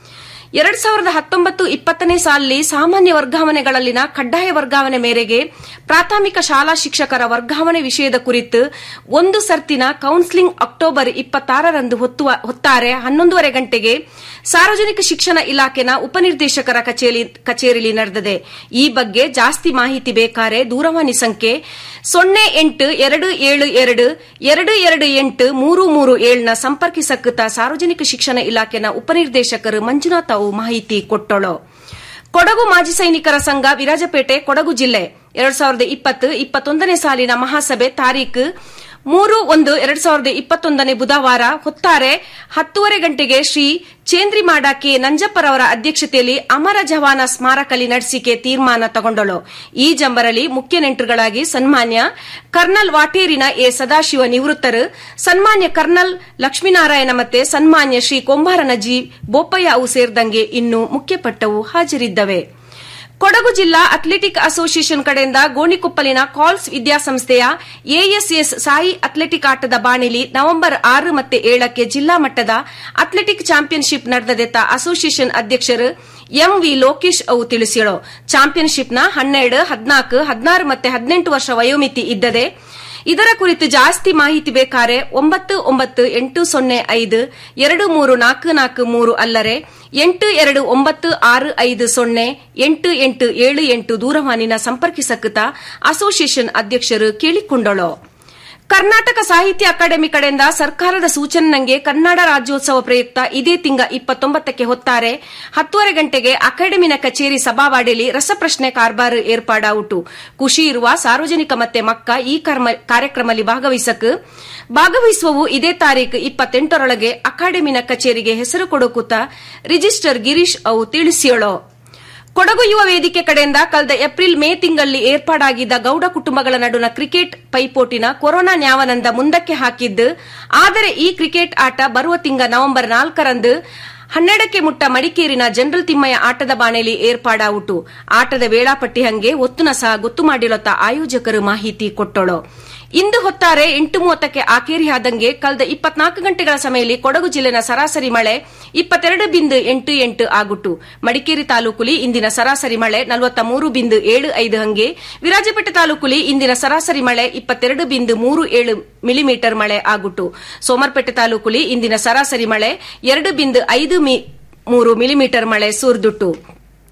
ಎರಡ್ ಸಾವಿರದ ಹತ್ತೊಂಬತ್ತು ಇಪ್ಪತ್ತನೇ ಸಾಲಿನಲ್ಲಿ ಸಾಮಾನ್ಯ ವರ್ಗಾವಣೆಗಳಲ್ಲಿನ ಕಡ್ಡಾಯ ವರ್ಗಾವಣೆ ಮೇರೆಗೆ ಪ್ರಾಥಮಿಕ ಶಾಲಾ ಶಿಕ್ಷಕರ ವರ್ಗಾವಣೆ ವಿಷಯದ ಕುರಿತು ಒಂದು ಸರ್ತಿನ ಕೌನ್ಸಿಲಿಂಗ್ ಅಕ್ಟೋಬರ್ ಇಪ್ಪತ್ತಾರರಂದು ಹೊತ್ತಾರೆ ಹನ್ನೊಂದೂವರೆ ಗಂಟೆಗೆ ಸಾರ್ವಜನಿಕ ಶಿಕ್ಷಣ ಇಲಾಖೆನ ಉಪನಿರ್ದೇಶಕರ ಕಚೇರಿಯಲ್ಲಿ ನಡೆದಿದೆ ಈ ಬಗ್ಗೆ ಜಾಸ್ತಿ ಮಾಹಿತಿ ಬೇಕಾರೆ ದೂರವಾಣಿ ಸಂಖ್ಯೆ ಸೊನ್ನೆ ಎಂಟು ಎರಡು ಏಳು ಎರಡು ಎರಡು ಎರಡು ಎಂಟು ಮೂರು ಮೂರು ಏಳ್ನ ಸಂಪರ್ಕಿಸಕ್ಕುತ್ತ ಸಾರ್ವಜನಿಕ ಶಿಕ್ಷಣ ಇಲಾಖೆನ ಉಪನಿರ್ದೇಶಕರು ಮಂಜುನಾಥ್ ಅವು ಮಾಹಿತಿ ಕೊಟ್ಟಳು ಕೊಡಗು ಮಾಜಿ ಸೈನಿಕರ ಸಂಘ ವಿರಾಜಪೇಟೆ ಕೊಡಗು ಜಿಲ್ಲೆ ಎರಡ್ ಸಾವಿರದ ಇಪ್ಪತ್ತು ಇಪ್ಪತ್ತೊಂದನೇ ಸಾಲಿನ ಮಹಾಸಭೆ ತಾರೀಖು ಮೂರು ಒಂದು ಎರಡ್ ಸಾವಿರದ ಇಪ್ಪತ್ತೊಂದನೇ ಬುಧವಾರ ಹೊತ್ತಾರೆ ಹತ್ತೂವರೆ ಗಂಟೆಗೆ ಶ್ರೀ ಚೇಂದ್ರಿಮಾಡ ಕೆ ನಂಜಪ್ಪರವರ ಅಧ್ಯಕ್ಷತೆಯಲ್ಲಿ ಅಮರ ಜವಾನ ಸ್ಮಾರಕಲಿ ನಡೆಸಿಕೆ ತೀರ್ಮಾನ ತಗೊಂಡಳು ಈ ಜಂಬರಲಿ ಮುಖ್ಯ ನೆಂಟರುಗಳಾಗಿ ಸನ್ಮಾನ್ಯ ಕರ್ನಲ್ ವಾಟೇರಿನ ಎ ಸದಾಶಿವ ನಿವೃತ್ತರು ಸನ್ಮಾನ್ಯ ಕರ್ನಲ್ ಲಕ್ಷ್ಮೀನಾರಾಯಣ ಮತ್ತೆ ಸನ್ಮಾನ್ಯ ಶ್ರೀ ಕೊಂಬಾರನ ಜಿ ಬೋಪಯ್ಯ ಅವು ಸೇರಿದಂಗೆ ಇನ್ನು ಮುಖ್ಯಪಟ್ಟವು ಹಾಜರಿದ್ದವೆ ಕೊಡಗು ಜಿಲ್ಲಾ ಅಥ್ಲೆಟಿಕ್ ಅಸೋಸಿಯೇಷನ್ ಕಡೆಯಿಂದ ಗೋಣಿಕೊಪ್ಪಲಿನ ಕಾಲ್ಸ್ ವಿದ್ಯಾಸಂಸ್ಥೆಯ ಎಎಸ್ಎಸ್ ಸಾಯಿ ಅಥ್ಲೆಟಿಕ್ ಆಟದ ಬಾಣಿಲಿ ನವೆಂಬರ್ ಆರು ಮತ್ತೆ ಏಳಕ್ಕೆ ಜಿಲ್ಲಾ ಮಟ್ಟದ ಅಥ್ಲೆಟಿಕ್ ಚಾಂಪಿಯನ್ಶಿಪ್ ನಡೆದದೆತ್ತ ಅಸೋಸಿಯೇಷನ್ ಅಧ್ಯಕ್ಷರು ಎಂವಿ ಲೋಕೇಶ್ ಅವು ತಿಳಿಸಿದರು ಚಾಂಪಿಯನ್ಶಿಪ್ನ ಹನ್ನೆರಡು ಹದಿನಾಲ್ಕು ಹದಿನಾರು ಮತ್ತೆ ಹದಿನೆಂಟು ವರ್ಷ ವಯೋಮಿತಿ ಇದ್ದದೆ ಇದರ ಕುರಿತು ಜಾಸ್ತಿ ಮಾಹಿತಿ ಬೇಕಾರೆ ಒಂಬತ್ತು ಒಂಬತ್ತು ಎಂಟು ಸೊನ್ನೆ ಐದು ಎರಡು ಮೂರು ನಾಲ್ಕು ನಾಲ್ಕು ಮೂರು ಅಲ್ಲರೆ ಎಂಟು ಎರಡು ಒಂಬತ್ತು ಆರು ಐದು ಸೊನ್ನೆ ಎಂಟು ಎಂಟು ಏಳು ಎಂಟು ದೂರವಾಣಿನ ಸಂಪರ್ಕಿಸಕ್ಕುತ್ತ ಅಸೋಸಿಯೇಷನ್ ಅಧ್ಯಕ್ಷರು ಕೇಳಿಕೊಂಡಳು ಕರ್ನಾಟಕ ಸಾಹಿತ್ಯ ಅಕಾಡೆಮಿ ಕಡೆಯಿಂದ ಸರ್ಕಾರದ ಸೂಚನೆಗೆ ಕನ್ನಡ ರಾಜ್ಯೋತ್ಸವ ಪ್ರಯುಕ್ತ ಇದೇ ತಿಂಗ ಇಪ್ಪತ್ತೊಂಬತ್ತಕ್ಕೆ ಹೊತ್ತಾರೆ ಹತ್ತುವರೆ ಗಂಟೆಗೆ ಅಕಾಡೆಮಿನ ಕಚೇರಿ ಸಭಾವಾಡಿಯಲ್ಲಿ ರಸಪ್ರಶ್ನೆ ಕಾರ್ಬಾರ್ ಏರ್ಪಾಡಾವುಟು ಖುಷಿ ಇರುವ ಸಾರ್ವಜನಿಕ ಮತ್ತೆ ಮಕ್ಕ ಈ ಕಾರ್ಯಕ್ರಮದಲ್ಲಿ ಭಾಗವಹಿಸಕ್ ಭಾಗವಹಿಸುವವು ಇದೇ ತಾರೀಕು ಇಪ್ಪತ್ತೆಂಟರೊಳಗೆ ಅಕಾಡೆಮಿನ ಕಚೇರಿಗೆ ಹೆಸರು ಕೊಡೋಕುತ್ತ ರಿಜಿಸ್ಟರ್ ಗಿರೀಶ್ ಅವು ತಿಳಿಸಿಯಳು ಕೊಡಗು ಯುವ ವೇದಿಕೆ ಕಡೆಯಿಂದ ಕಳೆದ ಏಪ್ರಿಲ್ ಮೇ ತಿಂಗಳಲ್ಲಿ ಏರ್ಪಾಡಾಗಿದ್ದ ಗೌಡ ಕುಟುಂಬಗಳ ನಡುವಿನ ಕ್ರಿಕೆಟ್ ಪೈಪೋಟಿನ ಕೊರೋನಾ ನ್ಯಾವನಂದ ಮುಂದಕ್ಕೆ ಹಾಕಿದ್ದು ಆದರೆ ಈ ಕ್ರಿಕೆಟ್ ಆಟ ಬರುವ ತಿಂಗ ನವೆಂಬರ್ ನಾಲ್ಕರಂದು ಹನ್ನೆರಡಕ್ಕೆ ಮುಟ್ಟ ಮಡಿಕೇರಿನ ಜನರಲ್ ತಿಮ್ಮಯ್ಯ ಆಟದ ಬಾಣೆಲಿ ಏರ್ಪಾಡಾವುಟು ಆಟದ ವೇಳಾಪಟ್ಟಿ ಹಂಗೆ ಒತ್ತುನ ಸಹ ಗೊತ್ತು ಮಾಡಿರೊತ್ತ ಆಯೋಜಕರು ಮಾಹಿತಿ ಕೊಟ್ಟಳು ಇಂದು ಹೊತ್ತಾರೆ ಎಂಟು ಮೂವತ್ತಕ್ಕೆ ಆಕೇರಿಯಾದಂಗೆ ಕಳೆದ ಇಪ್ಪತ್ನಾಲ್ಕು ಗಂಟೆಗಳ ಸಮಯದಲ್ಲಿ ಕೊಡಗು ಜಿಲ್ಲೆನ ಸರಾಸರಿ ಮಳೆ ಇಪ್ಪತ್ತೆರಡು ಬಿಂದು ಎಂಟು ಎಂಟು ಆಗುಟ್ಟು ಮಡಿಕೇರಿ ತಾಲೂಕುಲಿ ಇಂದಿನ ಸರಾಸರಿ ಮಳೆ ನಲವತ್ತ ಮೂರು ಬಿಂದು ಏಳು ಐದು ಹಂಗೆ ವಿರಾಜಪೇಟೆ ತಾಲೂಕುಲಿ ಇಂದಿನ ಸರಾಸರಿ ಮಳೆ ಇಪ್ಪತ್ತೆರಡು ಬಿಂದು ಮೂರು ಏಳು ಮಿಲಿಮೀಟರ್ ಮಳೆ ಆಗುಟ್ಟು ಸೋಮರ್ಪೇಟೆ ತಾಲೂಕುಲಿ ಇಂದಿನ ಸರಾಸರಿ ಮಳೆ ಎರಡು ಬಿಂದು ಐದು ಮೂರು ಮಿಲಿಮೀಟರ್ ಮಳೆ ಸುರಿದುಟ್ಟು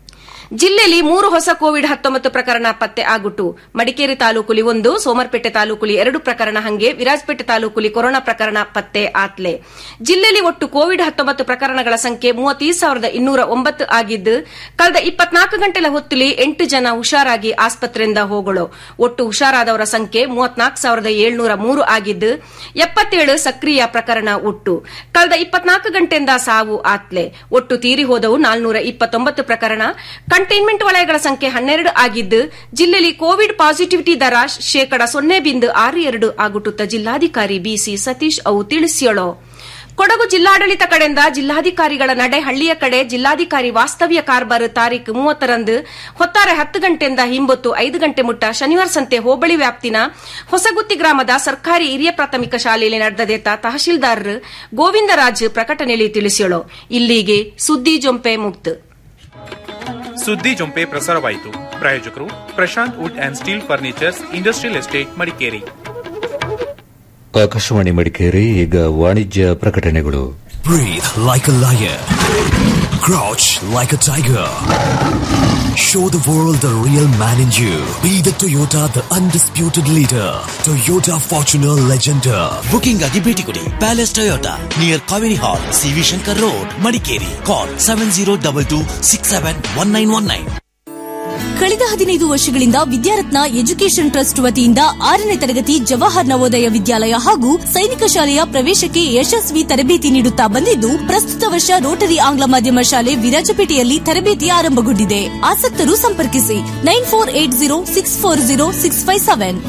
ಜಿಲ್ಲೆಯಲ್ಲಿ ಮೂರು ಹೊಸ ಕೋವಿಡ್ ಹತ್ತೊಂಬತ್ತು ಪ್ರಕರಣ ಪತ್ತೆ ಆಗುಟ್ಟು ಮಡಿಕೇರಿ ತಾಲೂಕುಲಿ ಒಂದು ಸೋಮರ್ಪೇಟೆ ತಾಲೂಕುಲಿ ಎರಡು ಪ್ರಕರಣ ಹಂಗೆ ವಿರಾಜಪೇಟೆ ತಾಲೂಕುಲಿ ಕೊರೋನಾ ಪ್ರಕರಣ ಪತ್ತೆ ಆತ್ಲೆ ಜಿಲ್ಲೆಯಲ್ಲಿ ಒಟ್ಟು ಕೋವಿಡ್ ಹತ್ತೊಂಬತ್ತು ಪ್ರಕರಣಗಳ ಸಂಖ್ಯೆ ಮೂವತ್ತೈದು ಸಾವಿರದ ಇನ್ನೂರ ಒಂಬತ್ತು ಆಗಿದ್ದು ಕಳೆದ ಇಪ್ಪತ್ನಾಲ್ಕು ಗಂಟೆల ಹೊತ್ತುಲಿ ಎಂಟು ಜನ ಹುಷಾರಾಗಿ ಆಸ್ಪತ್ರೆಯಿಂದ ಹೋಗಳು ಒಟ್ಟು ಹುಷಾರಾದವರ ಸಂಖ್ಯೆ ಮೂವತ್ನಾಲ್ಕು ಸಾವಿರದ ಏಳ್ನೂರ ಮೂರು ಆಗಿದ್ದು ಎಪ್ಪತ್ತೇಳು ಸಕ್ರಿಯ ಪ್ರಕರಣ ಒಟ್ಟು ಕಳೆದ ಇಪ್ಪತ್ನಾಲ್ಕು ಗಂಟೆಯಿಂದ ಸಾವು ಆತ್ಲೆ ಒಟ್ಟು ತೀರಿ ಹೋದವು ನಾಲ್ನೂರ ಇಪ್ಪತ್ತೊಂಬತ್ತು ಪ್ರಕರಣ ಕಂಟೈನ್ಮೆಂಟ್ ವಲಯಗಳ ಸಂಖ್ಯೆ ಹನ್ನೆರಡು ಆಗಿದ್ದು ಜಿಲ್ಲೆಯಲ್ಲಿ ಕೋವಿಡ್ ಪಾಸಿಟಿವಿಟಿ ದರ ಶೇಕಡ ಸೊನ್ನೆ ಬಿಂದು ಆರು ಎರಡು ಆಗುಟ್ಟುತ್ತ ಜಿಲ್ಲಾಧಿಕಾರಿ ಬಿಸಿ ಸತೀಶ್ ಅವು ತಿಳಿಸಿಯಳೋ ಕೊಡಗು ಜಿಲ್ಲಾಡಳಿತ ಕಡೆಯಿಂದ ಜಿಲ್ಲಾಧಿಕಾರಿಗಳ ನಡೆ ಹಳ್ಳಿಯ ಕಡೆ ಜಿಲ್ಲಾಧಿಕಾರಿ ವಾಸ್ತವ್ಯ ಕಾರ್ಬಾರ್ ತಾರೀಖು ಮೂವತ್ತರಂದು ಹೊತ್ತಾರೆ ಹತ್ತು ಗಂಟೆಯಿಂದ ಹಿಂಬೊತ್ತು ಐದು ಗಂಟೆ ಮುಟ್ಟ ಶನಿವಾರ ಸಂತೆ ಹೋಬಳಿ ವ್ಯಾಪ್ತಿನ ಹೊಸಗುತ್ತಿ ಗ್ರಾಮದ ಸರ್ಕಾರಿ ಹಿರಿಯ ಪ್ರಾಥಮಿಕ ಶಾಲೆಯಲ್ಲಿ ನಡೆದದೆತ್ತ ತಹಶೀಲ್ದಾರ್ ಗೋವಿಂದರಾಜ್ ಪ್ರಕಟಣೆಯಲ್ಲಿ ತಿಳಿಸಿಯಳು ಇಲ್ಲಿಗೆ ಸುದ್ದಿ ಜೊಂಪೆ ಮುಕ್ತ
ಸುದ್ದಿ ಜೊಂಪೆ ಪ್ರಸಾರವಾಯಿತು ಪ್ರಾಯೋಜಕರು Prashant wood and steel furnitures industrial estate Madikeri
Akashvani Madikeri ಈಗ ವಾಣಿಜ್ಯ ಪ್ರಕಟಣೆಗಳು
Breathe like a lion. Crouch like a tiger. Show the world the real man in you. Be the Toyota, the undisputed leader. Toyota Fortuner Legender.
Booking ಆಗಿ ಭೇಟಿ ಕೊಡಿ Palace Toyota near Kaveri hall CV Shankar road Madikeri call seven zero double two six seven one nine one nine
ಕಳೆದ ಹದಿನೈದು ವರ್ಷಗಳಿಂದ Vidyaratna education trust ವತಿಯಿಂದ ಆರನೇ ತರಗತಿ ಜವಾಹರ್ ನವೋದಯ ವಿದ್ಯಾಲಯ ಹಾಗೂ ಸೈನಿಕ ಶಾಲೆಯ ಪ್ರವೇಶಕ್ಕೆ ಯಶಸ್ವಿ ತರಬೇತಿ ನೀಡುತ್ತಾ ಬಂದಿದ್ದು ಪ್ರಸ್ತುತ ವರ್ಷ ರೋಟರಿ ಆಂಗ್ಲ ಮಾಧ್ಯಮ ಶಾಲೆ ವಿರಾಜಪೇಟೆಯಲ್ಲಿ ತರಬೇತಿ ಆರಂಭಗೊಂಡಿದೆ ಆಸಕ್ತರು ಸಂಪರ್ಕಿಸಿ nine four eight zero six four zero six five seven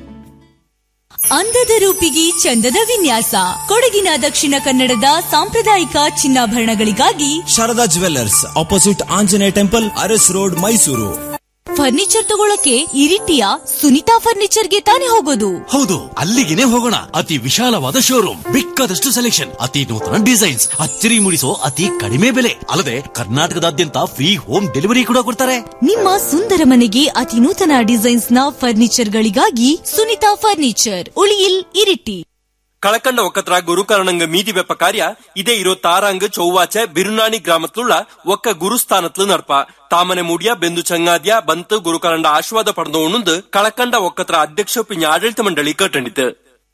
ಅಂದದ ರೂಪಿಗೆ ಚಂದದ ವಿನ್ಯಾಸ ಕೊಡಗಿನ ದಕ್ಷಿಣ ಕನ್ನಡದ ಸಾಂಪ್ರದಾಯಿಕ ಚಿನ್ನಾಭರಣಗಳಿಗಾಗಿ
Sharada jewellers opposite Anjaneya temple Aras road Mysuru
furniture ತಗೊಳಕ್ಕೆ ಇರಿಟಿಯ ಸುನಿತಾ ಫರ್ನಿಚರ್ಗೆ ತಾನೇ ಹೋಗೋದು
ಹೌದು ಅಲ್ಲಿಗೆನೆ ಹೋಗೋಣ ಅತಿ ವಿಶಾಲವಾದ ಶೋರೂಮ್ ಬೇಕಾದಷ್ಟು ಸೆಲೆಕ್ಷನ್ ಅತಿ ನೂತನ ಡಿಸೈನ್ಸ್ ಅಚ್ಚರಿ ಮೂಡಿಸೋ ಅತಿ ಕಡಿಮೆ ಬೆಲೆ ಅಲ್ಲದೆ ಕರ್ನಾಟಕದಾದ್ಯಂತ ಫ್ರೀ ಹೋಮ್ ಡೆಲಿವರಿ ಕೂಡ ಕೊಡ್ತಾರೆ
ನಿಮ್ಮ ಸುಂದರ ಮನೆಗೆ ಅತಿ ನೂತನ ಡಿಸೈನ್ಸ್ ನ ಫರ್ನಿಚರ್ ಗಳಿಗಾಗಿ ಸುನಿತಾ ಫರ್ನಿಚರ್ ಉಳಿಯಿಲ್ ಇರಿಟಿ
കളക്കണ്ട ഒക്കത്ര ഗുരുകരണങ്ക മീതി വെപ്പ കാര്യ ഇതേ ഇരുപത്താറാങ്ക് ചൊവ്വാഴ്ച ബിരുനാണി ഗ്രാമത്തിലുള്ള ഒക്ക ഗുരുസ്ഥാനത്തിൽ നടപ്പ ತಾಮನೆ ಮುಡಿಯ ಬೆಂದು ಚಂಗಾದ್ಯ ಬಂತು ಗುರುಕರಂಡ ಆಶೀರ್ವಾದ ಪಡೆದವಣ್ಣುಂದು ಕಳಕಂಡ ಒಕ್ಕತ್ರ ಅಧ್ಯಕ್ಷ ಪಿಂಜ ಆಡಳಿತ ಮಂಡಳಿ ಕಟ್ಟಂಡಿತು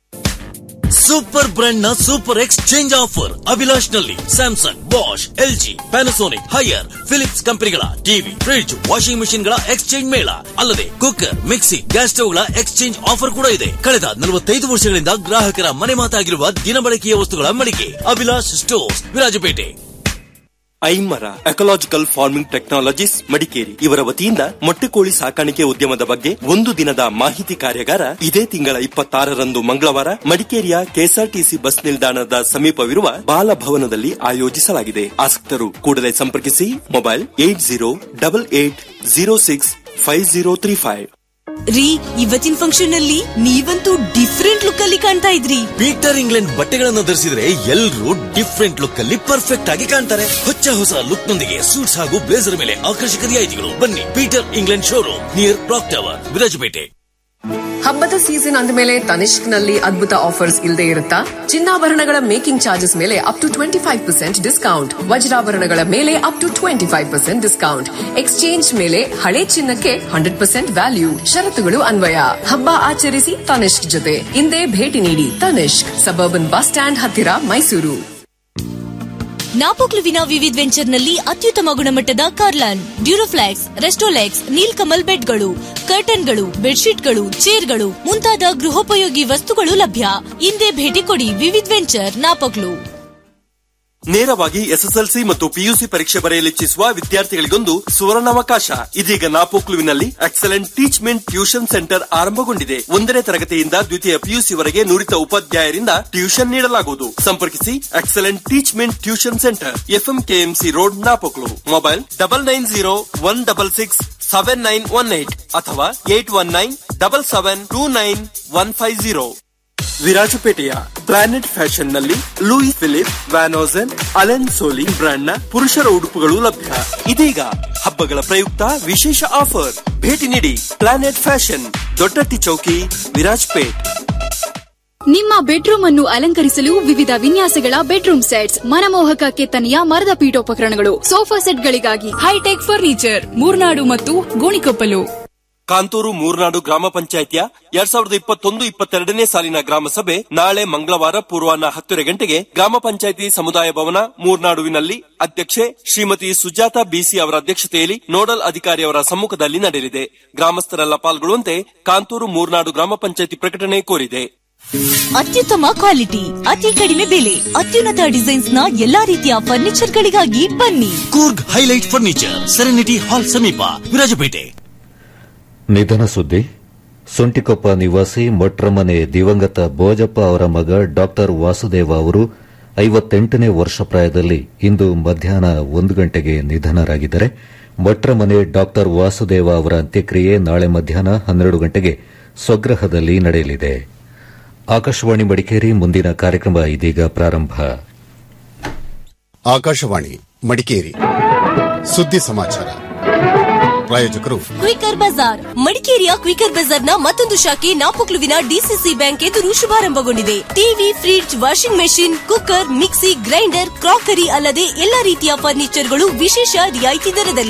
ಸೂಪರ್ ಬ್ರ್ಯಾಂಡ್ ನ ಸೂಪರ್ ಎಕ್ಸ್ಚೇಂಜ್ ಆಫರ್ ಅಭಿಲಾಷ್ ನಲ್ಲಿ Samsung Bosch LG Panasonic Haier Philips ಕಂಪನಿಗಳ ಟಿವಿ ಫ್ರಿಡ್ಜ್ ವಾಷಿಂಗ್ ಮೆಷಿನ್ ಗಳ ಎಕ್ಸ್ಚೇಂಜ್ ಮೇಳ ಅಲ್ಲದೆ ಕುಕ್ಕರ್ ಮಿಕ್ಸಿ ಗ್ಯಾಸ್ ಸ್ಟವ್ ಗಳ ಎಕ್ಸ್ಚೇಂಜ್ ಆಫರ್ ಕೂಡ ಇದೆ ಕಳೆದ ನಲವತ್ತೈದು ವರ್ಷಗಳಿಂದ ಗ್ರಾಹಕರ ಮನೆ ಮಾತಾಗಿರುವ ದಿನಬಳಕೆಯ ವಸ್ತುಗಳ ಮಳಿಗೆ ಅಭಿಲಾಷ್ ಸ್ಟೋರ್ಸ್ ವಿರಾಜಪೇಟೆ
ಐಮರ ಎಕಲಾಜಿಕಲ್ ಫಾರ್ಮಿಂಗ್ ಟೆಕ್ನಾಲಜೀಸ್ ಮಡಿಕೇರಿ ಇವರ ವತಿಯಿಂದ ಮೊಟ್ಟೆಕೋಳಿ ಸಾಕಾಣಿಕೆ ಉದ್ಯಮದ ಬಗ್ಗೆ ಒಂದು ದಿನದ ಮಾಹಿತಿ ಕಾರ್ಯಾಗಾರ ಇದೇ ತಿಂಗಳ ಇಪ್ಪತ್ತಾರರಂದು ಮಂಗಳವಾರ ಮಡಿಕೇರಿಯ ಕೆಎಸ್ಆರ್ಟಿಸಿ ಬಸ್ ನಿಲ್ದಾಣದ ಸಮೀಪವಿರುವ ಬಾಲಭವನದಲ್ಲಿ ಆಯೋಜಿಸಲಾಗಿದೆ ಆಸಕ್ತರು ಕೂಡಲೇ ಸಂಪರ್ಕಿಸಿ mobile eight zero double eight zero six five zero three five
ರೀ ಇವತ್ತಿನ ಫಂಕ್ಷನ್ ನಲ್ಲಿ ನೀವಂತೂ ಡಿಫ್ರೆಂಟ್ ಲುಕ್ ಅಲ್ಲಿ ಕಾಣ್ತಾ ಇದ್ರಿ
ಪೀಟರ್ ಇಂಗ್ಲೆಂಡ್ ಬಟ್ಟೆಗಳನ್ನು ಧರಿಸಿದ್ರೆ ಎಲ್ಲರೂ ಡಿಫ್ರೆಂಟ್ ಲುಕ್ ಅಲ್ಲಿ ಪರ್ಫೆಕ್ಟ್ ಆಗಿ ಕಾಣ್ತಾರೆ ಹೊಚ್ಚ ಹೊಸ ಲುಕ್ ನೊಂದಿಗೆ ಸೂಟ್ಸ್ ಹಾಗೂ ಬ್ಲೇಸರ್ ಮೇಲೆ ಆಕರ್ಷಕ ರಿಯಾಯಿತಿಗಳು ಬನ್ನಿ Peter England showroom near clock tower Virajpet
ಹಬ್ಬದ ಸೀಸನ್ ಅಂದಮೇಲೆ ತನಿಷ್ಕ್ ನಲ್ಲಿ ಅದ್ಭುತ ಆಫರ್ಸ್ ಇಲ್ಲದೆ ಇರುತ್ತಾ ಚಿನ್ನಾಭರಣಗಳ ಮೇಕಿಂಗ್ ಚಾರ್ಜಸ್ ಮೇಲೆ up to twenty five percent discount ವಜ್ರಾಭರಣಗಳ ಮೇಲೆ up to twenty five percent discount exchange ಮೇಲೆ ಹಳೆ ಚಿನ್ನಕ್ಕೆ ಹಂಡ್ರೆಡ್ ಪರ್ಸೆಂಟ್ ವ್ಯಾಲ್ಯೂ ಷರತ್ತುಗಳು ಅನ್ವಯ ಹಬ್ಬ ಆಚರಿಸಿ ತನಿಷ್ಕ್ ಜೊತೆ ಇಂದೇ ಭೇಟಿ ನೀಡಿ ತನಿಷ್ಕ್ ಸಬರ್ಬನ್ ಬಸ್ ಸ್ಟ್ಯಾಂಡ್ ಹತ್ತಿರ ಮೈಸೂರು
ನಾಪೋಕ್ಲುವಿನ ವಿವಿಧ್ ವೆಂಚರ್ನಲ್ಲಿ ಅತ್ಯುತ್ತಮ ಗುಣಮಟ್ಟದ ಕಾರ್ಲಾನ್ ಡ್ಯೂರೋಫ್ಲಾಕ್ಸ್ ರೆಸ್ಟೋಲೆಕ್ಸ್ ನೀಲ್ಕಮಲ್ ಬೆಡ್ಗಳು ಕರ್ಟನ್ಗಳು ಬೆಡ್ಶೀಟ್ಗಳು ಚೇರ್ಗಳು ಮುಂತಾದ ಗೃಹೋಪಯೋಗಿ ವಸ್ತುಗಳು ಲಭ್ಯ ಹಿಂದೆ ಭೇಟಿ ಕೊಡಿ ವಿವಿಧ್ ವೆಂಚರ್ ನಾಪೋಕ್ಲು
ನೇರವಾಗಿ ಎಸ್ಎಸ್ಎಲ್ಸಿ ಮತ್ತು ಪಿಯುಸಿ ಪರೀಕ್ಷೆ ಬರೆಯಲಿಚ್ಛಿಸುವ ವಿದ್ಯಾರ್ಥಿಗಳಿಗೊಂದು ಸುವರ್ಣಾವಕಾಶ ಇದೀಗ ನಾಪೋಕ್ಲುವಿನಲ್ಲಿ ಎಕ್ಸಲೆಂಟ್ ಟೀಚ್ಮೆಂಟ್ ಟ್ಯೂಷನ್ ಸೆಂಟರ್ ಆರಂಭಗೊಂಡಿದೆ ಒಂದನೇ ತರಗತಿಯಿಂದ ದ್ವಿತೀಯ ಪಿಯುಸಿವರೆಗೆ ನುರಿತ ಉಪಾಧ್ಯಾಯರಿಂದ ಟ್ಯೂಷನ್ ನೀಡಲಾಗುವುದು ಸಂಪರ್ಕಿಸಿ excellent teachment tuition centre FMKMC road Napoklu mobile double nine zero one double six seven nine one eight ಅಥವಾ eight one nine double seven two nine one five zero ವಿರಾಜಪೇಟೆಯ planet fashion ನಲ್ಲಿ Louis Philippe Van Heusen Allen Solly brand ನ ಪುರುಷರ ಉಡುಪುಗಳು ಲಭ್ಯ ಇದೀಗ ಹಬ್ಬಗಳ ಪ್ರಯುಕ್ತ ವಿಶೇಷ ಆಫರ್ ಭೇಟಿ ನೀಡಿ ಪ್ಲಾನೆಟ್ ಫ್ಯಾಷನ್ ದೊಡ್ಡಟ್ಟಿ ಚೌಕಿ ವಿರಾಜ್ಪೇಟ್
ನಿಮ್ಮ ಬೆಡ್ರೂಮ್ ಅನ್ನು ಅಲಂಕರಿಸಲು ವಿವಿಧ ವಿನ್ಯಾಸಗಳ ಬೆಡ್ರೂಮ್ ಸೆಟ್ಸ್ ಮನಮೋಹಕ ಕೆತ್ತನೆಯ ಮರದ ಪೀಠೋಪಕರಣಗಳು ಸೋಫಾ ಸೆಟ್ಗಳಿಗಾಗಿ ಹೈಟೆಕ್ ಫರ್ನಿಚರ್ ಮೂರ್ನಾಡು ಮತ್ತು ಗೋಣಿಕೊಪ್ಪಲು
ಕಾಂತೂರು ಮೂರ್ನಾಡು ಗ್ರಾಮ ಪಂಚಾಯಿತಿಯ ಎರಡ್ ಸಾವಿರದ ಇಪ್ಪತ್ತೊಂದು ಇಪ್ಪತ್ತೆರಡನೇ ಸಾಲಿನ ಗ್ರಾಮ ಸಭೆ ನಾಳೆ ಮಂಗಳವಾರ ಪೂರ್ವಾಹ್ನ ಹತ್ತುವರೆ ಗಂಟೆಗೆ ಗ್ರಾಮ ಪಂಚಾಯಿತಿ ಸಮುದಾಯ ಭವನ ಮೂರ್ನಾಡುವಿನಲ್ಲಿ ಅಧ್ಯಕ್ಷೆ ಶ್ರೀಮತಿ ಸುಜಾತ ಬಿಸಿ ಅವರ ಅಧ್ಯಕ್ಷತೆಯಲ್ಲಿ ನೋಡಲ್ ಅಧಿಕಾರಿಯವರ ಸಮ್ಮುಖದಲ್ಲಿ ನಡೆಯಲಿದೆ ಗ್ರಾಮಸ್ಥರೆಲ್ಲ ಪಾಲ್ಗೊಳ್ಳುವಂತೆ ಕಾಂತೂರು ಮೂರ್ನಾಡು ಗ್ರಾಮ ಪಂಚಾಯಿತಿ ಪ್ರಕಟಣೆ ಕೋರಿದೆ
ಅತ್ಯುತ್ತಮ ಕ್ವಾಲಿಟಿ ಅತಿ ಕಡಿಮೆ ಬೆಲೆ ಅತ್ಯುನ್ನತ ಡಿಸೈನ್ಸ್ ನ ಎಲ್ಲಾ ರೀತಿಯ ಫರ್ನಿಚರ್ ಗಳಿಗಾಗಿ ಬನ್ನಿ
Coorg highlight furniture serenity hall ಸಮೀಪ ವಿರಾಜಪೇಟೆ
ನಿಧನ ಸುದ್ದಿ ಸೊಂಟಿಕೊಪ್ಪ ನಿವಾಸಿ ಮೊಟ್ರಮನೆ ದಿವಂಗತ ಬೋಜಪ್ಪ ಅವರ ಮಗ ಡಾಕ್ಟರ್ ವಾಸುದೇವ ಅವರು ಐವತ್ತೆಂಟನೇ ವರ್ಷ ಪ್ರಾಯದಲ್ಲಿ ಇಂದು ಮಧ್ಯಾಹ್ನ ಒಂದು ಗಂಟೆಗೆ ನಿಧನರಾಗಿದ್ದರೆ ಮೊಟ್ರಮನೆ ಡಾಕ್ಟರ್ ವಾಸುದೇವ ಅವರ ಅಂತ್ಯಕ್ರಿಯೆ ನಾಳೆ ಮಧ್ಯಾಹ್ನ ಹನ್ನೆರಡು ಗಂಟೆಗೆ ಸ್ವಗ್ರಹದಲ್ಲಿ ನಡೆಯಲಿದೆ ಆಕಾಶವಾಣಿ ಮಡಿಕೇರಿ ಮುಂದಿನ ಕಾರ್ಯಕ್ರಮ ಇದೀಗ ಪ್ರಾರಂಭ
ಆಕಾಶವಾಣಿ ಮಡಿಕೇರಿ ಸುದ್ದಿ ಸಮಾಚಾರ ಪ್ರಾಯೋಜಕರು
ಕ್ವಿಕರ್ ಬಜಾರ್ ಮಡಿಕೇರಿಯ ಕ್ವಿಕರ್ ಬಜಾರ್ನ ಮತ್ತೊಂದು ಶಾಖೆ ನಾಪೊಕ್ಲುವಿನ ಡಿಸಿಸಿ ಬ್ಯಾಂಕ್ ಎದುರು ಶುಭಾರಂಭಗೊಂಡಿದೆ TV fridge washing machine cooker mixie grinder crockery ಅಲ್ಲದೆ ಎಲ್ಲಾ ರೀತಿಯ ಫರ್ನಿಚರ್ಗಳು ವಿಶೇಷ ರಿಯಾಯಿತಿ ದರದಲ್ಲಿ